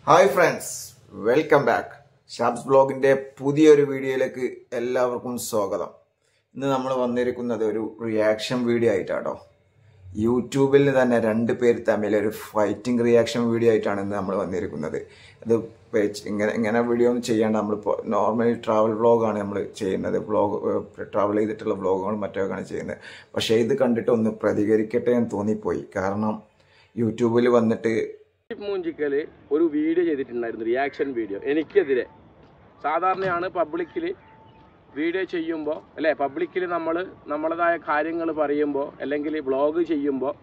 Hi friends welcome back Shabs ബ്ലോഗിന്റെ പുതിയൊരു വീഡിയോയിലേക്ക് എല്ലാവർക്കും സ്വാഗതം ഇന്ന് നമ്മൾ വന്നിരിക്കുന്നത് ഒരു റിയാക്ഷൻ വീഡിയോ ആയിട്ടാട്ടോ യൂട്യൂബിൽ തന്നെ രണ്ട് പേര് തമ്മിൽ ഒരു ഫൈറ്റിംഗ് റിയാക്ഷൻ വീഡിയോ ആയിട്ടാണ് ഇന്ന് നമ്മൾ വന്നിരിക്കുന്നത് അത് വെച്ച് ഇങ്ങനെ ഇങ്ങനെ വീഡിയോ ഒന്നും ചെയ്യാണ്ട് നമ്മളിപ്പോൾ നോർമലി ട്രാവൽ വ്ളോഗാണ് നമ്മൾ ചെയ്യുന്നത് വ്ളോഗ് ട്രാവൽ ചെയ്തിട്ടുള്ള വ്ളോഗുകളും മറ്റൊക്കെയാണ് ചെയ്യുന്നത് പക്ഷേ ഇത് കണ്ടിട്ട് ഒന്ന് പ്രതികരിക്കട്ടെ എന്ന് തോന്നിപ്പോയി കാരണം യൂട്യൂബിൽ വന്നിട്ട് മൂഞ്ചിക്കൽ ഒരു വീഡിയോ ചെയ്തിട്ടുണ്ടായിരുന്നു റിയാക്ഷൻ വീഡിയോ എനിക്കെതിരെ സാധാരണയാണ് പബ്ലിക്കിൽ വീഡിയോ ചെയ്യുമ്പോൾ അല്ലേ പബ്ലിക്കിൽ നമ്മൾ നമ്മളതായ കാര്യങ്ങൾ പറയുമ്പോൾ അല്ലെങ്കിൽ വ്ളോഗ് ചെയ്യുമ്പോൾ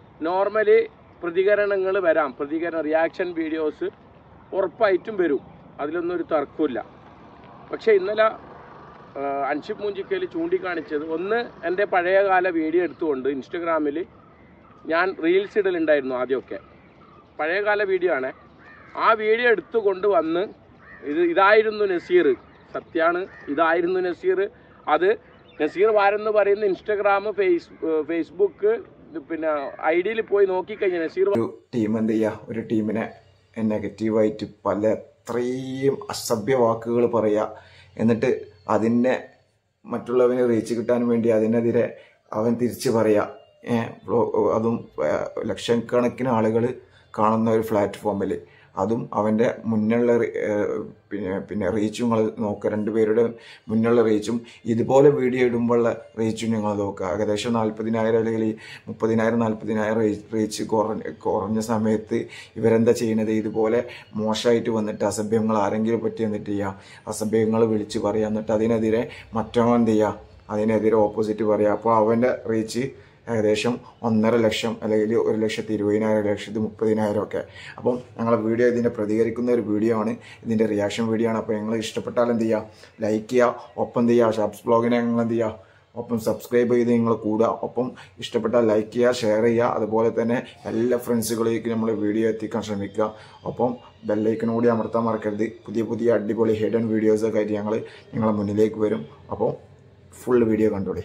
നോർമലി പ്രതികരണങ്ങൾ വരാം പ്രതികരണ റിയാക്ഷൻ വീഡിയോസ് ഉറപ്പായിട്ടും വരും അതിലൊന്നും ഒരു തർക്കമില്ല പക്ഷേ ഇന്നലെ ആ, അൻഷിബ് മൂഞ്ചിക്കൽ ചൂണ്ടിക്കാണിച്ചത് ഒന്ന് എൻ്റെ പഴയകാല വീഡിയോ എടുത്തുകൊണ്ട് ഇൻസ്റ്റഗ്രാമിൽ ഞാൻ റീൽസ് ഇടലുണ്ടായിരുന്നു ആദ്യമൊക്കെ പഴയകാല വീഡിയോ ആണ് ആ വീഡിയോ എടുത്തു കൊണ്ടുവന്ന് ഇത് ഇതായിരുന്നു നസീർ സത്യാണ് ഇതായിരുന്നു നസീർ അത് നസീർ വാരെന്ന് പറയുന്ന ഇൻസ്റ്റഗ്രാം ഫേസ് ഫേസ്ബുക്ക് പിന്നെ ഐ ഡിയിൽ പോയി നോക്കിക്കഴിഞ്ഞാൽ നസീർ ഒരു ടീം എന്ത് ചെയ്യുക ഒരു ടീമിനെ നെഗറ്റീവായിട്ട് പല അത്രയും അസഭ്യ വാക്കുകൾ പറയുക എന്നിട്ട് അതിനെ മറ്റുള്ളവന് റീച്ച് കിട്ടാൻ വേണ്ടി അതിനെതിരെ അവൻ തിരിച്ച് പറയുക ഏ, വ്ളോ- അതും ഏ, ലക്ഷക്കണക്കിന് ആളുകൾ കാണുന്ന ഒരു പ്ലാറ്റ്ഫോമിൽ അതും അവൻ്റെ മുന്നുള്ള റി- ഏ, പിന്നെ പിന്നെ റീച്ചും നിങ്ങൾ നോക്കുക രണ്ടുപേരുടെ മുന്നുള്ള റീച്ചും ഇതുപോലെ വീഡിയോ ഇടുമ്പോഴുള്ള റീച്ചും നിങ്ങൾ നോക്കുക ഏകദേശം നാൽപ്പതിനായിരം അല്ലെങ്കിൽ ഈ മുപ്പതിനായിരം നാൽപ്പതിനായിരം റീച്ച് കുറഞ്ഞ കുറഞ്ഞ സമയത്ത് ഇവരെന്താ ചെയ്യുന്നത് ഇതുപോലെ മോശമായിട്ട് വന്നിട്ട് അസഭ്യങ്ങൾ ആരെങ്കിലും പറ്റി എന്നിട്ട് ചെയ്യുക അസഭ്യങ്ങൾ വിളിച്ച് പറയുക എന്നിട്ട് അതിനെതിരെ മറ്റവൻ എന്ത് ചെയ്യുക അതിനെതിരെ ഓപ്പോസിറ്റ് പറയുക അപ്പോൾ അവൻ്റെ റീച്ച് ഏകദേശം ഒന്നര ലക്ഷം അല്ലെങ്കിൽ ഒരു ലക്ഷത്തി ഇരുപതിനായിരം ഒരു ലക്ഷത്തി മുപ്പതിനായിരം ഒക്കെ അപ്പം ഞങ്ങളെ വീഡിയോ ഇതിൻ്റെ പ്രതികരിക്കുന്ന ഒരു വീഡിയോ ആണ് ഇതിൻ്റെ റിയാക്ഷൻ വീഡിയോ ആണ് അപ്പോൾ നിങ്ങൾ ഇഷ്ടപ്പെട്ടാൽ എന്ത് ചെയ്യുക ലൈക്ക് ചെയ്യുക ഒപ്പം എന്ത് ചെയ്യുക ഷാപ്സ് ബ്ലോഗിനെ നിങ്ങൾ എന്ത് ചെയ്യുക ഒപ്പം സബ്സ്ക്രൈബ് ചെയ്ത് നിങ്ങൾ കൂടുക ഒപ്പം ഇഷ്ടപ്പെട്ടാൽ ലൈക്ക് ചെയ്യുക ഷെയർ ചെയ്യുക അതുപോലെ തന്നെ എല്ലാ ഫ്രണ്ട്സുകളിലേക്ക് നമ്മൾ വീഡിയോ എത്തിക്കാൻ ശ്രമിക്കുക ഒപ്പം ബെല്ലൈക്കനും കൂടി അമർത്താൻ മറക്കരുത് പുതിയ പുതിയ അടിപൊളി ഹിഡൻ വീഡിയോസൊക്കെ ആയിട്ട് ഞങ്ങൾ നിങ്ങളെ മുന്നിലേക്ക് വരും അപ്പോൾ ഫുൾ വീഡിയോ കണ്ടോളി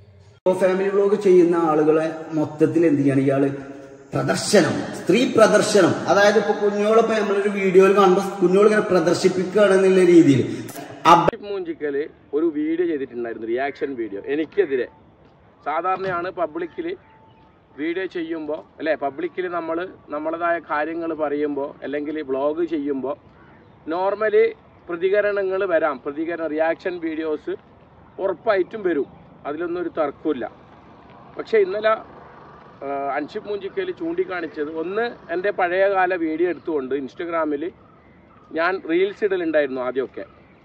ഫാമിലി വ്ലോഗ് ചെയ്യുന്ന ആളുകളെ മൊത്തത്തിൽ എന്ത് ചെയ്യാണ് ഇയാള് പ്രദർശനം സ്ത്രീ പ്രദർശനം അതായത് ഇപ്പൊ കുഞ്ഞോളിപ്പോ നമ്മളൊരു വീഡിയോയിൽ കാണുമ്പോൾ കുഞ്ഞോൾ ഇങ്ങനെ പ്രദർശിപ്പിക്കുകയാണെന്നുള്ള രീതിയിൽ അബ്ബിബ് മൂഞ്ചിക്കൽ ഒരു വീഡിയോ ചെയ്തിട്ടുണ്ടായിരുന്നു റിയാക്ഷൻ വീഡിയോ എനിക്കെതിരെ സാധാരണയാണ് പബ്ലിക്കിൽ വീഡിയോ ചെയ്യുമ്പോൾ അല്ലേ പബ്ലിക്കിൽ നമ്മൾ നമ്മളതായ കാര്യങ്ങൾ പറയുമ്പോൾ അല്ലെങ്കിൽ വ്ളോഗ് ചെയ്യുമ്പോൾ നോർമലി പ്രതികരണങ്ങൾ വരാം പ്രതികരണ റിയാക്ഷൻ വീഡിയോസ് ഉറപ്പായിട്ടും വരും അതിലൊന്നും ഒരു തർക്കമില്ല പക്ഷേ ഇന്നലെ ആ, അൻഷിബ് മൂഞ്ചിക്കൽ ചൂണ്ടിക്കാണിച്ചത് ഒന്ന് എൻ്റെ പഴയകാല വീഡിയോ എടുത്തുകൊണ്ട് ഇൻസ്റ്റഗ്രാമിൽ ഞാൻ റീൽസ് ഇടലുണ്ടായിരുന്നു ആദ്യമൊക്കെ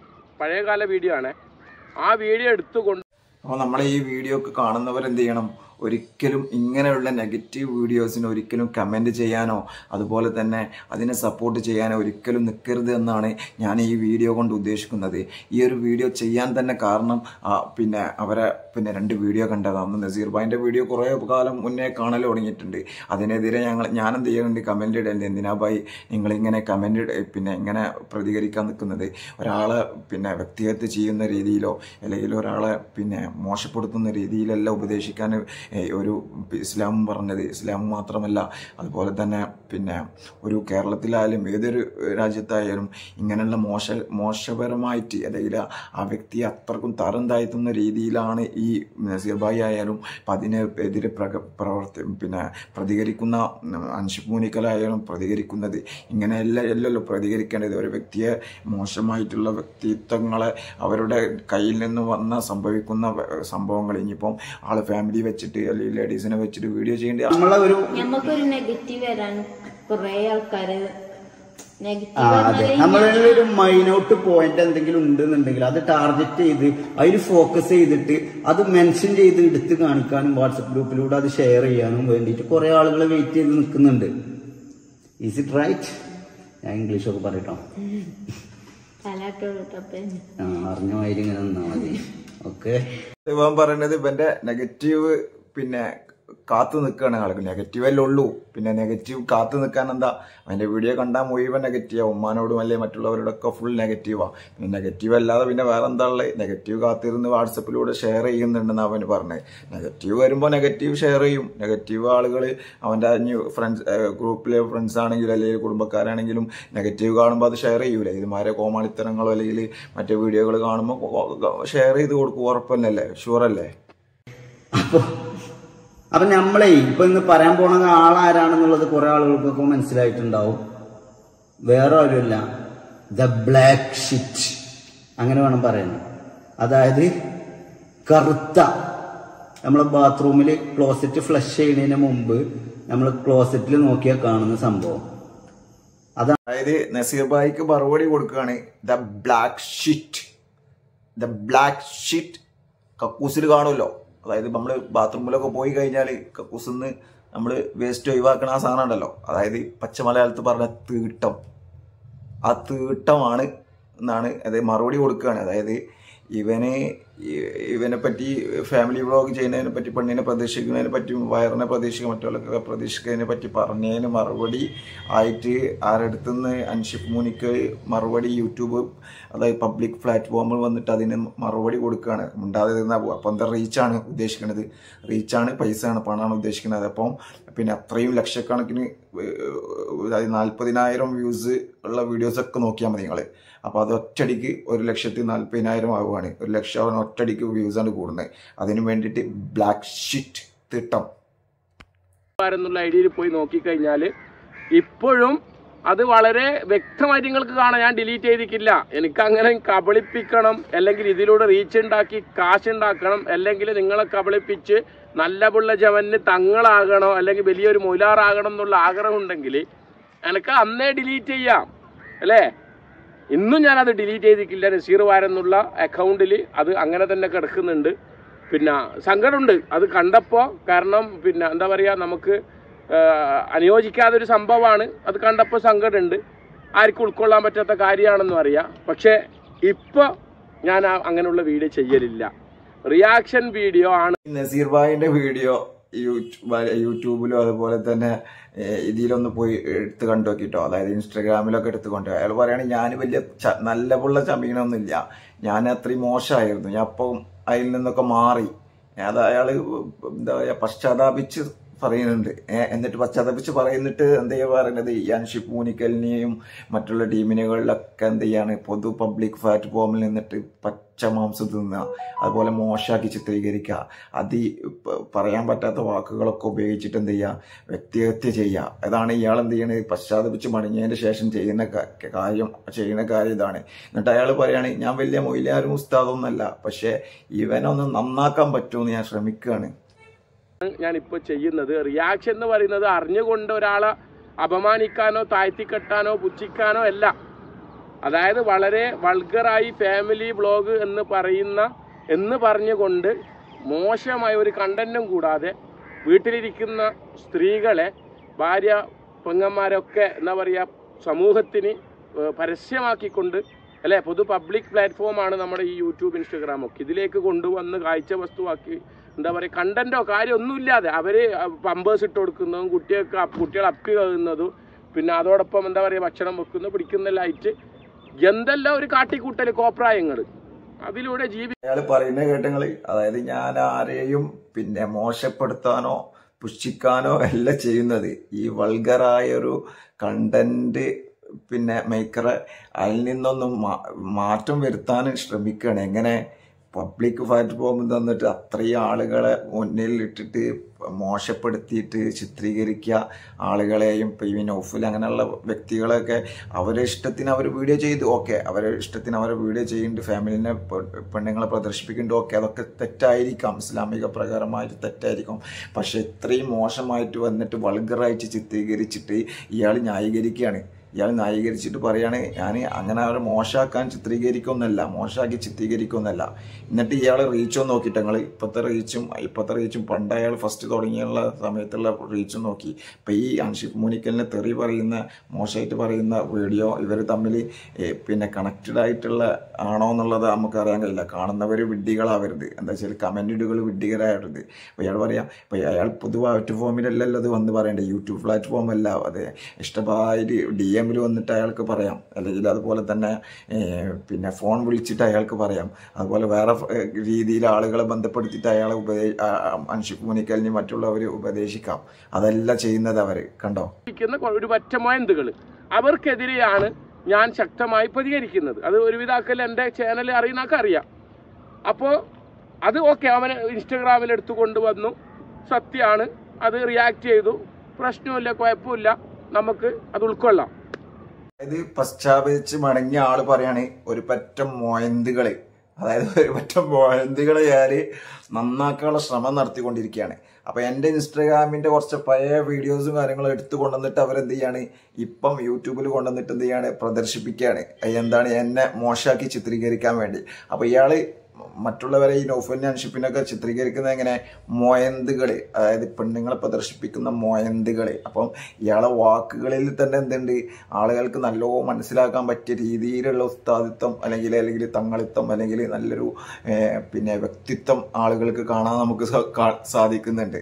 പഴയകാല വീഡിയോ ആണ് ആ വീഡിയോ എടുത്തുകൊണ്ട് അപ്പോൾ നമ്മളെ ഈ വീഡിയോ ഒക്കെ കാണുന്നവർ എന്ത് ചെയ്യണം ഒരിക്കലും ഇങ്ങനെയുള്ള നെഗറ്റീവ് വീഡിയോസിന് ഒരിക്കലും കമൻറ്റ് ചെയ്യാനോ അതുപോലെ തന്നെ അതിനെ സപ്പോർട്ട് ചെയ്യാനോ ഒരിക്കലും നിൽക്കരുത് എന്നാണ് ഞാൻ ഈ വീഡിയോ കൊണ്ട് ഉദ്ദേശിക്കുന്നത് ഈ ഒരു വീഡിയോ ചെയ്യാൻ തന്നെ കാരണം ആ, പിന്നെ അവരെ പിന്നെ രണ്ട് വീഡിയോ കണ്ടത് അന്ന് നസീർ ഭായിൻ്റെ വീഡിയോ കുറേ കാലം മുന്നേ കാണൽ തുടങ്ങിയിട്ടുണ്ട് അതിനെതിരെ ഞങ്ങൾ ഞാൻ എന്ത് ചെയ്യുന്നുണ്ട് കമൻറ്റ് ഇടേണ്ടത് എന്തിനാ ഭായി നിങ്ങളിങ്ങനെ കമൻറ്റ് പിന്നെ ഇങ്ങനെ പ്രതികരിക്കാൻ നിൽക്കുന്നത് ഒരാളെ പിന്നെ വ്യക്തിഹത്യ ചെയ്യുന്ന രീതിയിലോ അല്ലെങ്കിൽ ഒരാളെ പിന്നെ മോശപ്പെടുത്തുന്ന രീതിയിലല്ല ഉപദേശിക്കാൻ ഏഹ്, ഒരു ഇസ്ലാം പറഞ്ഞത് ഇസ്ലാം മാത്രമല്ല അതുപോലെ തന്നെ പിന്നെ ഒരു കേരളത്തിലായാലും ഏതൊരു രാജ്യത്തായാലും ഇങ്ങനെയുള്ള മോശ മോശപരമായിട്ട് അല്ലെങ്കിൽ ആ വ്യക്തിയെ അത്രക്കും തരം താഴ്ത്തുന്ന രീതിയിലാണ് ഈ നസീർ ഭായി ആയാലും അപ്പം അതിനെതിരെ പ്രക പ്രവർത്തി പിന്നെ പ്രതികരിക്കുന്ന അൻഷിഫ് മൂനിക്കലായാലും പ്രതികരിക്കുന്നത് ഇങ്ങനെയല്ല അല്ലല്ലോ പ്രതികരിക്കേണ്ടത് ഒരു വ്യക്തിയെ മോശമായിട്ടുള്ള വ്യക്തിത്വങ്ങളെ അവരുടെ കയ്യിൽ നിന്ന് വന്ന സംഭവിക്കുന്ന വ- സംഭവങ്ങൾ ഇനിയിപ്പം ആള് ഫാമിലി വെച്ചിട്ട് അല്ലെങ്കിൽ ലേഡീസിനെ വെച്ചിട്ട് വീഡിയോ ചെയ്യേണ്ട നമ്മളെ ഒരു നമുക്കൊരു നെഗറ്റീവ് വരാൻ കുറെ ആൾക്കാര് ആ നെഗറ്റീവ് അതെ നമ്മളിൽ ഒരു മൈനോട്ട് പോയിന്റ് എന്തെങ്കിലും ഉണ്ടെന്നുണ്ടെങ്കിൽ അത് ടാർഗറ്റ് ചെയ്ത് അതിൽ ഫോക്കസ് ചെയ്തിട്ട് അത് മെൻഷൻ ചെയ്ത് എടുത്ത് കാണിക്കാനും വാട്സപ്പ് ഗ്രൂപ്പിലൂടെ അത് ഷെയർ ചെയ്യാനും വേണ്ടിയിട്ട് കുറെ ആളുകൾ വെയിറ്റ് ചെയ്ത് നിൽക്കുന്നുണ്ട് ഈസ് ഇറ്റ് റൈറ്റ് ഞാൻ ഇംഗ്ലീഷൊക്കെ പറയട്ടോ തലാട്ടോട്ടപ്പൻ ആ അറിഞ്ഞ മാതിരി ഇങ്ങനെ നിന്നാ മതി ഓക്കെ ഇവൻ പറയുന്നത് ഇവന്റെ നെഗറ്റീവ് പിന്നെ കാത്തു നിൽക്കുകയാണ് ആളുകൾ നെഗറ്റീവല്ലേ ഉള്ളൂ പിന്നെ നെഗറ്റീവ് കാത്തു നിൽക്കാൻ എന്താ അതിന്റെ വീഡിയോ കണ്ടാൽ മുഴുവൻ നെഗറ്റീവാ ഉമ്മാനോടും അല്ലെ മറ്റുള്ളവരോടൊക്കെ ഫുൾ നെഗറ്റീവാ പിന്നെ നെഗറ്റീവ് അല്ലാതെ പിന്നെ വേറെ എന്താ ഉള്ളത് നെഗറ്റീവ് കാത്തിരുന്ന് വാട്സപ്പിലൂടെ ഷെയർ ചെയ്യുന്നുണ്ടെന്ന് അവന് പറഞ്ഞത് നെഗറ്റീവ് വരുമ്പോൾ നെഗറ്റീവ് ഷെയർ ചെയ്യും നെഗറ്റീവ് ആളുകൾ അവന്റെ ഫ്രണ്ട്സ് ഗ്രൂപ്പിലെ ഫ്രണ്ട്സ് ആണെങ്കിലും അല്ലെങ്കിൽ കുടുംബക്കാരാണെങ്കിലും നെഗറ്റീവ് കാണുമ്പോൾ അത് ഷെയർ ചെയ്യൂലേ ഇതുമാരെ കോമാളിത്തരങ്ങളോ അല്ലെങ്കിൽ മറ്റു വീഡിയോകൾ കാണുമ്പോൾ ഷെയർ ചെയ്ത് കൊടുക്കും ഉറപ്പന്നല്ലേ ഷുവറല്ലേ അപ്പൊ അപ്പൊ നമ്മളെ ഇപ്പൊ ഇന്ന് പറയാൻ പോണ ആളാരാണെന്നുള്ളത് കുറെ ആളുകൾക്കൊക്കെ മനസ്സിലായിട്ടുണ്ടാവും വേറെ ആരുമല്ല ദ ബ്ലാക്ക് ഷിറ്റ് അങ്ങനെ വേണം പറയാൻ അതായത് കറുത്ത നമ്മളെ ബാത്റൂമിൽ ക്ലോസറ്റ് ഫ്ലഷ് ചെയ്യുന്നതിന് മുമ്പ് നമ്മൾ ക്ലോസറ്റിൽ നോക്കിയാൽ കാണുന്ന സംഭവം അതായത് നസീർ ഭായിക്ക് മറുപടി കൊടുക്കുകയാണ് the black shit the black shit കക്കൂസിൽ കാണുമല്ലോ അതായത് നമ്മൾ ബാത്റൂമിലൊക്കെ പോയി കഴിഞ്ഞാൽ കക്കൂസിന്ന് നമ്മൾ വേസ്റ്റ് ഒഴിവാക്കണ ആ സാധനം ഉണ്ടല്ലോ അതായത് പച്ച മലയാളത്തിൽ പറഞ്ഞ തീട്ടം ആ തീട്ടമാണ് എന്നാണ് അത് മറുപടി കൊടുക്കുകയാണ് അതായത് ഇവന് ഈ- ഇവനെ പറ്റി ഫാമിലി വ്ളോഗ് ചെയ്യുന്നതിനെ പറ്റി പെണ്ണിനെ പ്രതീക്ഷിക്കുന്നതിനെ പറ്റി വയറിനെ പ്രതീക്ഷിക്കുക മറ്റുള്ളവരൊക്കെ പ്രതീക്ഷിക്കുന്നതിനെ പറ്റി പറഞ്ഞതിന് മറുപടി ആയിട്ട് ആരടുത്തുനിന്ന് അൻഷിഫ് മുനിക്ക് മറുപടി യൂട്യൂബ് അതായത് പബ്ലിക് പ്ലാറ്റ്ഫോമിൽ വന്നിട്ട് അതിന് മറുപടി കൊടുക്കുകയാണ് ഉണ്ടാതെ നിന്നാ പോകുക അപ്പം എന്താ റീച്ചാണ് ഉദ്ദേശിക്കുന്നത് റീച്ചാണ് പൈസയാണ് പണമാണ് ഉദ്ദേശിക്കുന്നത് അപ്പം പിന്നെ അത്രയും ലക്ഷക്കണക്കിന് ഏഹ്, അതായത് നാൽപ്പതിനായിരം വ്യൂസ് ഉള്ള വീഡിയോസൊക്കെ നോക്കിയാൽ മതി നിങ്ങൾ അപ്പോൾ അത് ഒറ്റടിക്ക് ഒരു ലക്ഷത്തി നാൽപ്പതിനായിരം ആവുകയാണ് ഒരു ലക്ഷം അവൻ ഒറ്റടിക്ക് വ്യൂസാണ് കൂടുന്നത് അതിന് വേണ്ടിയിട്ട് ബ്ലാക്ക് ഷിറ്റ് തിട്ടം എന്നുള്ള ഐഡിയയിൽ പോയി നോക്കിക്കഴിഞ്ഞാൽ ഇപ്പോഴും അത് വളരെ വ്യക്തമായിട്ട് നിങ്ങൾക്ക് കാണാം ഞാൻ ഡിലീറ്റ് ചെയ്തിട്ടില്ല എനിക്ക് അങ്ങനെ കബളിപ്പിക്കണം അല്ലെങ്കിൽ ഇതിലൂടെ റീച്ച് ഉണ്ടാക്കി കാശ് ഉണ്ടാക്കണം അല്ലെങ്കിൽ നിങ്ങളെ കബളിപ്പിച്ച് നല്ല പിള്ള ജവന് തങ്ങളാകണോ അല്ലെങ്കിൽ വലിയൊരു മൊയിലാറാകണം എന്നുള്ള ആഗ്രഹം ഉണ്ടെങ്കിൽ എനിക്ക് അന്നേ ഡിലീറ്റ് ചെയ്യാം അല്ലേ ഇന്നും ഞാനത് ഡിലീറ്റ് ചെയ്തിട്ടില്ല നസീർ വാരെന്നുള്ള അക്കൗണ്ടിൽ അത് അങ്ങനെ തന്നെ കിടക്കുന്നുണ്ട് പിന്നെ സങ്കടമുണ്ട് അത് കണ്ടപ്പോൾ കാരണം പിന്നെ എന്താ പറയുക നമുക്ക് ആ, അനുയോജിക്കാതൊരു സംഭവമാണ് അത് കണ്ടപ്പോൾ സങ്കടമുണ്ട് ആർക്കും ഉൾക്കൊള്ളാൻ പറ്റാത്ത കാര്യമാണെന്നും അറിയാം പക്ഷേ ഇപ്പോൾ ഞാൻ ആ അങ്ങനെയുള്ള വീഡിയോ ചെയ്യലില്ല റിയാക്ഷൻ വീഡിയോ ആണ് നസീർ ഭായിന്റെ വീഡിയോ യൂട്യൂബ് യൂട്യൂബിലും അതുപോലെ തന്നെ ഏഹ്, ഇതിലൊന്ന് പോയി എടുത്ത് കണ്ടു നോക്കിട്ടോ അതായത് ഇൻസ്റ്റാഗ്രാമിലൊക്കെ എടുത്ത് കൊണ്ടു അയാൾ പറയുകയാണെങ്കിൽ ഞാൻ വലിയ ച- നല്ല പുള്ള ചമീനൊന്നുമില്ല ഞാൻ അത്രയും മോശമായിരുന്നു ഞാൻ അപ്പം അതിൽ നിന്നൊക്കെ മാറി അത് അയാൾ എന്താ പറയാ പശ്ചാത്താപിച്ച് പറയുന്നുണ്ട് ഏ, എന്നിട്ട് പശ്ചാത്തപിച്ച് പറയുന്നിട്ട് എന്താ ചെയ്യാ പറയുന്നത് ഈ അൻഷിപ്പ് മൂനിക്കലിനെയും മറ്റുള്ള ടീമിനുകളിലൊക്കെ എന്ത് ചെയ്യാണ് പൊതു പബ്ലിക് പ്ലാറ്റ്ഫോമിൽ നിന്നിട്ട് പച്ച മാംസം തിന്നുക അതുപോലെ മോശമാക്കി ചിത്രീകരിക്കുക അതി പ- പറയാൻ പറ്റാത്ത വാക്കുകളൊക്കെ ഉപയോഗിച്ചിട്ട് എന്ത് ചെയ്യുക വ്യക്തിഹത്യ ചെയ്യുക അതാണ് ഇയാൾ എന്ത് ചെയ്യണത് പശ്ചാത്തപിച്ച് മണിഞ്ഞതിന് ശേഷം ചെയ്യുന്ന ക- കാര്യം ചെയ്യുന്ന കാര്യം ഇതാണ് എന്നിട്ട് അയാൾ പറയാണ് ഞാൻ വലിയ മൊയിലാരും ഉസ്താദൊന്നല്ല പക്ഷെ ഇവനൊന്ന് നന്നാക്കാൻ പറ്റുമെന്ന് ഞാൻ ശ്രമിക്കുകയാണ് ഞാൻ ഇപ്പോൾ ചെയ്യുന്നത് റിയാക്ഷൻ എന്ന് പറയുന്നത് അറിഞ്ഞുകൊണ്ട് ഒരാളെ അപമാനിക്കാനോ താഴ്ത്തിക്കെട്ടാനോ പുച്ഛിക്കാനോ അല്ല അതായത് വളരെ വൾഗറായി ഫാമിലി ബ്ലോഗ് എന്ന് പറയുന്ന എന്ന് പറഞ്ഞുകൊണ്ട് മോശമായ ഒരു കണ്ടന്റും കൂടാതെ വീട്ടിലിരിക്കുന്ന സ്ത്രീകളെ ഭാര്യ പെങ്ങന്മാരൊക്കെ എന്താ പറയുക സമൂഹത്തിന് ഏഹ് പരസ്യമാക്കിക്കൊണ്ട് അല്ലെ പൊതു പബ്ലിക് പ്ലാറ്റ്ഫോമാണ് നമ്മുടെ ഈ യൂട്യൂബ് ഇൻസ്റ്റഗ്രാം ഒക്കെ ഇതിലേക്ക് കൊണ്ടുവന്ന് കാഴ്ച വസ്തുവാക്കി എന്താ പറയുക കണ്ടന്റോ കാര്യം ഒന്നുമില്ലാതെ അവര് പമ്പേഴ്സ് ഇട്ട് കൊടുക്കുന്നതും കുട്ടികൾക്ക് അപ്പ് കുട്ടികൾ അപ്പി കഴുകുന്നതും പിന്നെ അതോടൊപ്പം എന്താ പറയുക ഭക്ഷണം വെക്കുന്നു പിടിക്കുന്നില്ലായിട്ട് എന്തെല്ലാം ഒരു കാട്ടിക്കൂട്ടൽ കോപ്രായങ്ങൾ അതിലൂടെ ജീവി അയാൾ പറയുന്നത് കേട്ടങ്ങള് അതായത് ഞാൻ ആരെയും പിന്നെ മോശപ്പെടുത്താനോ പുഷ്ടിക്കാനോ അല്ല ചെയ്യുന്നത് ഈ വൾഗറായ ഒരു കണ്ടന്റ് പിന്നെ മേക്കറെ അതിൽ നിന്നൊന്നും മാ- മാറ്റം വരുത്താൻ ശ്രമിക്കുകയാണ് എങ്ങനെ പബ്ലിക് പ്ലാറ്റ്ഫോമിൽ തന്നിട്ട് അത്രയും ആളുകളെ മുന്നിൽ ഇട്ടിട്ട് മോശപ്പെടുത്തിയിട്ട് ചിത്രീകരിക്കുക ആളുകളെയും ഇപ്പം ഈ നൗഫിൽ അങ്ങനെയുള്ള വ്യക്തികളെയൊക്കെ അവരെ ഇഷ്ടത്തിന് അവർ വീഡിയോ ചെയ്തു ഓക്കെ അവരെ ഇഷ്ടത്തിന് അവരെ വീഡിയോ ചെയ്യുന്നുണ്ട് ഫാമിലിനെ പെ- പെണ്ണുങ്ങളെ പ്രദർശിപ്പിക്കുന്നുണ്ട് ഓക്കെ അതൊക്കെ തെറ്റായിരിക്കാം ഇസ്ലാമിക പ്രകാരമായിട്ട് തെറ്റായിരിക്കും പക്ഷെ ഇത്രയും മോശമായിട്ട് വന്നിട്ട് വൾഗറായിട്ട് ചിത്രീകരിച്ചിട്ട് ഇയാൾ ന്യായീകരിക്കുകയാണ് ഇയാൾ ന്യായീകരിച്ചിട്ട് പറയാണ് ഞാൻ അങ്ങനെ അവരെ മോശമാക്കാൻ ചിത്രീകരിക്കൊന്നല്ല മോശമാക്കി ചിത്രീകരിക്കൊന്നല്ല എന്നിട്ട് ഇയാൾ റീച്ചും നോക്കിയിട്ട് ഞങ്ങൾ ഇപ്പോഴത്തെ റീച്ചും ഇപ്പോഴത്തെ റീച്ചും പണ്ട് അയാൾ ഫസ്റ്റ് തുടങ്ങിയുള്ള സമയത്തുള്ള റീച്ചും നോക്കി ഇപ്പം ഈ അൻഷിഫ് മുനിക്കലിനെ തെറി പറയുന്ന മോശമായിട്ട് പറയുന്ന വീഡിയോ ഇവർ തമ്മിൽ പിന്നെ കണക്റ്റഡ് ആയിട്ടുള്ള ആണോ എന്നുള്ളത് നമുക്ക് അറിയാൻ കഴിയില്ല കാണുന്നവർ വിഡ്ഢികളാവരുത് എന്താ വെച്ചാൽ കമൻറ്റുകൾ വിഡ്ഢികരാവരുത് അപ്പോൾ ഇയാൾ പറയാം ഇപ്പോൾ അയാൾ പൊതു പ്ലാറ്റ്ഫോമിലല്ലല്ലോ അത് വന്ന് പറയേണ്ടത് യൂട്യൂബ് പ്ലാറ്റ്ഫോം അല്ല അത് ഇഷ്ടമായിട്ട് ഡി എമ്മിൽ വന്നിട്ട് അയാൾക്ക് പറയാം അല്ലെങ്കിൽ അതുപോലെ തന്നെ ഏഹ്, പിന്നെ ഫോൺ വിളിച്ചിട്ട് അയാൾക്ക് പറയാം അതുപോലെ വേറെ ഏഹ്, രീതിയിൽ ആളുകളെ ബന്ധപ്പെടുത്തിയിട്ട് അയാളെ ഉപദേ അൻഷിഫ് മുനിക്കലിന് മറ്റുള്ളവർ ഉപദേശിക്കാം അതല്ല ചെയ്യുന്നത് അവർ കണ്ടോ ഇരിക്കുന്ന കൊ- ഒരു പറ്റ മൊയന്തുകൾ അവർക്കെതിരെയാണ് ഞാൻ ശക്തമായി പ്രതികരിക്കുന്നത് അത് ഒരുവിധാക്കൽ എൻ്റെ ചാനൽ അറിയുന്നൊക്കെ അറിയാം അപ്പോൾ അത് ഓക്കെ അവന് ഇൻസ്റ്റഗ്രാമിൽ എടുത്തു കൊണ്ടുവന്നു സത്യമാണ് അത് റിയാക്ട് ചെയ്തു പ്രശ്നമില്ല കുഴപ്പമില്ല നമുക്ക് അത് ഉൾക്കൊള്ളാം അതായത് പശ്ചാത്തപിച്ച് മടങ്ങിയ ആള് പറയാണ് ഒരു പറ്റം മൊയന്തുകള് അതായത് ഒരു പറ്റം മൊയന്തുകളെ ഞാന് നന്നാക്കാനുള്ള ശ്രമം നടത്തിക്കൊണ്ടിരിക്കുകയാണ് അപ്പൊ എന്റെ ഇൻസ്റ്റാഗ്രാമിന്റെ കുറച്ച് പഴയ വീഡിയോസും കാര്യങ്ങളും എടുത്തു കൊണ്ടുവന്നിട്ട് അവരെന്ത് ചെയ്യാണ് ഇപ്പം യൂട്യൂബിൽ കൊണ്ടുവന്നിട്ട് എന്ത് ചെയ്യാണ് പ്രദർശിപ്പിക്കുകയാണ് എന്താണ് എന്നെ മോശമാക്കി ചിത്രീകരിക്കാൻ വേണ്ടി അപ്പൊ ഇയാള് മറ്റുള്ളവരെ ഈ നൗഫന്യാൻഷിപ്പിനൊക്കെ ചിത്രീകരിക്കുന്നത് എങ്ങനെ മൊയന്തുകള് അതായത് പെണ്ണുങ്ങളെ പ്രദർശിപ്പിക്കുന്ന മൊയന്തുകള് അപ്പം ഇയാളെ വാക്കുകളിൽ തന്നെ എന്തുണ്ട് ആളുകൾക്ക് നല്ലോ മനസ്സിലാക്കാൻ പറ്റിയ രീതിയിലുള്ള ഉസ്താദിത്വം അല്ലെങ്കിൽ അല്ലെങ്കിൽ തങ്ങളിത്വം അല്ലെങ്കിൽ നല്ലൊരു ഏഹ്, പിന്നെ വ്യക്തിത്വം ആളുകൾക്ക് കാണാൻ നമുക്ക് സ- കാ- സാധിക്കുന്നുണ്ട്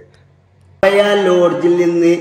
പഴയ ലോഡ്ജിൽ നിന്ന്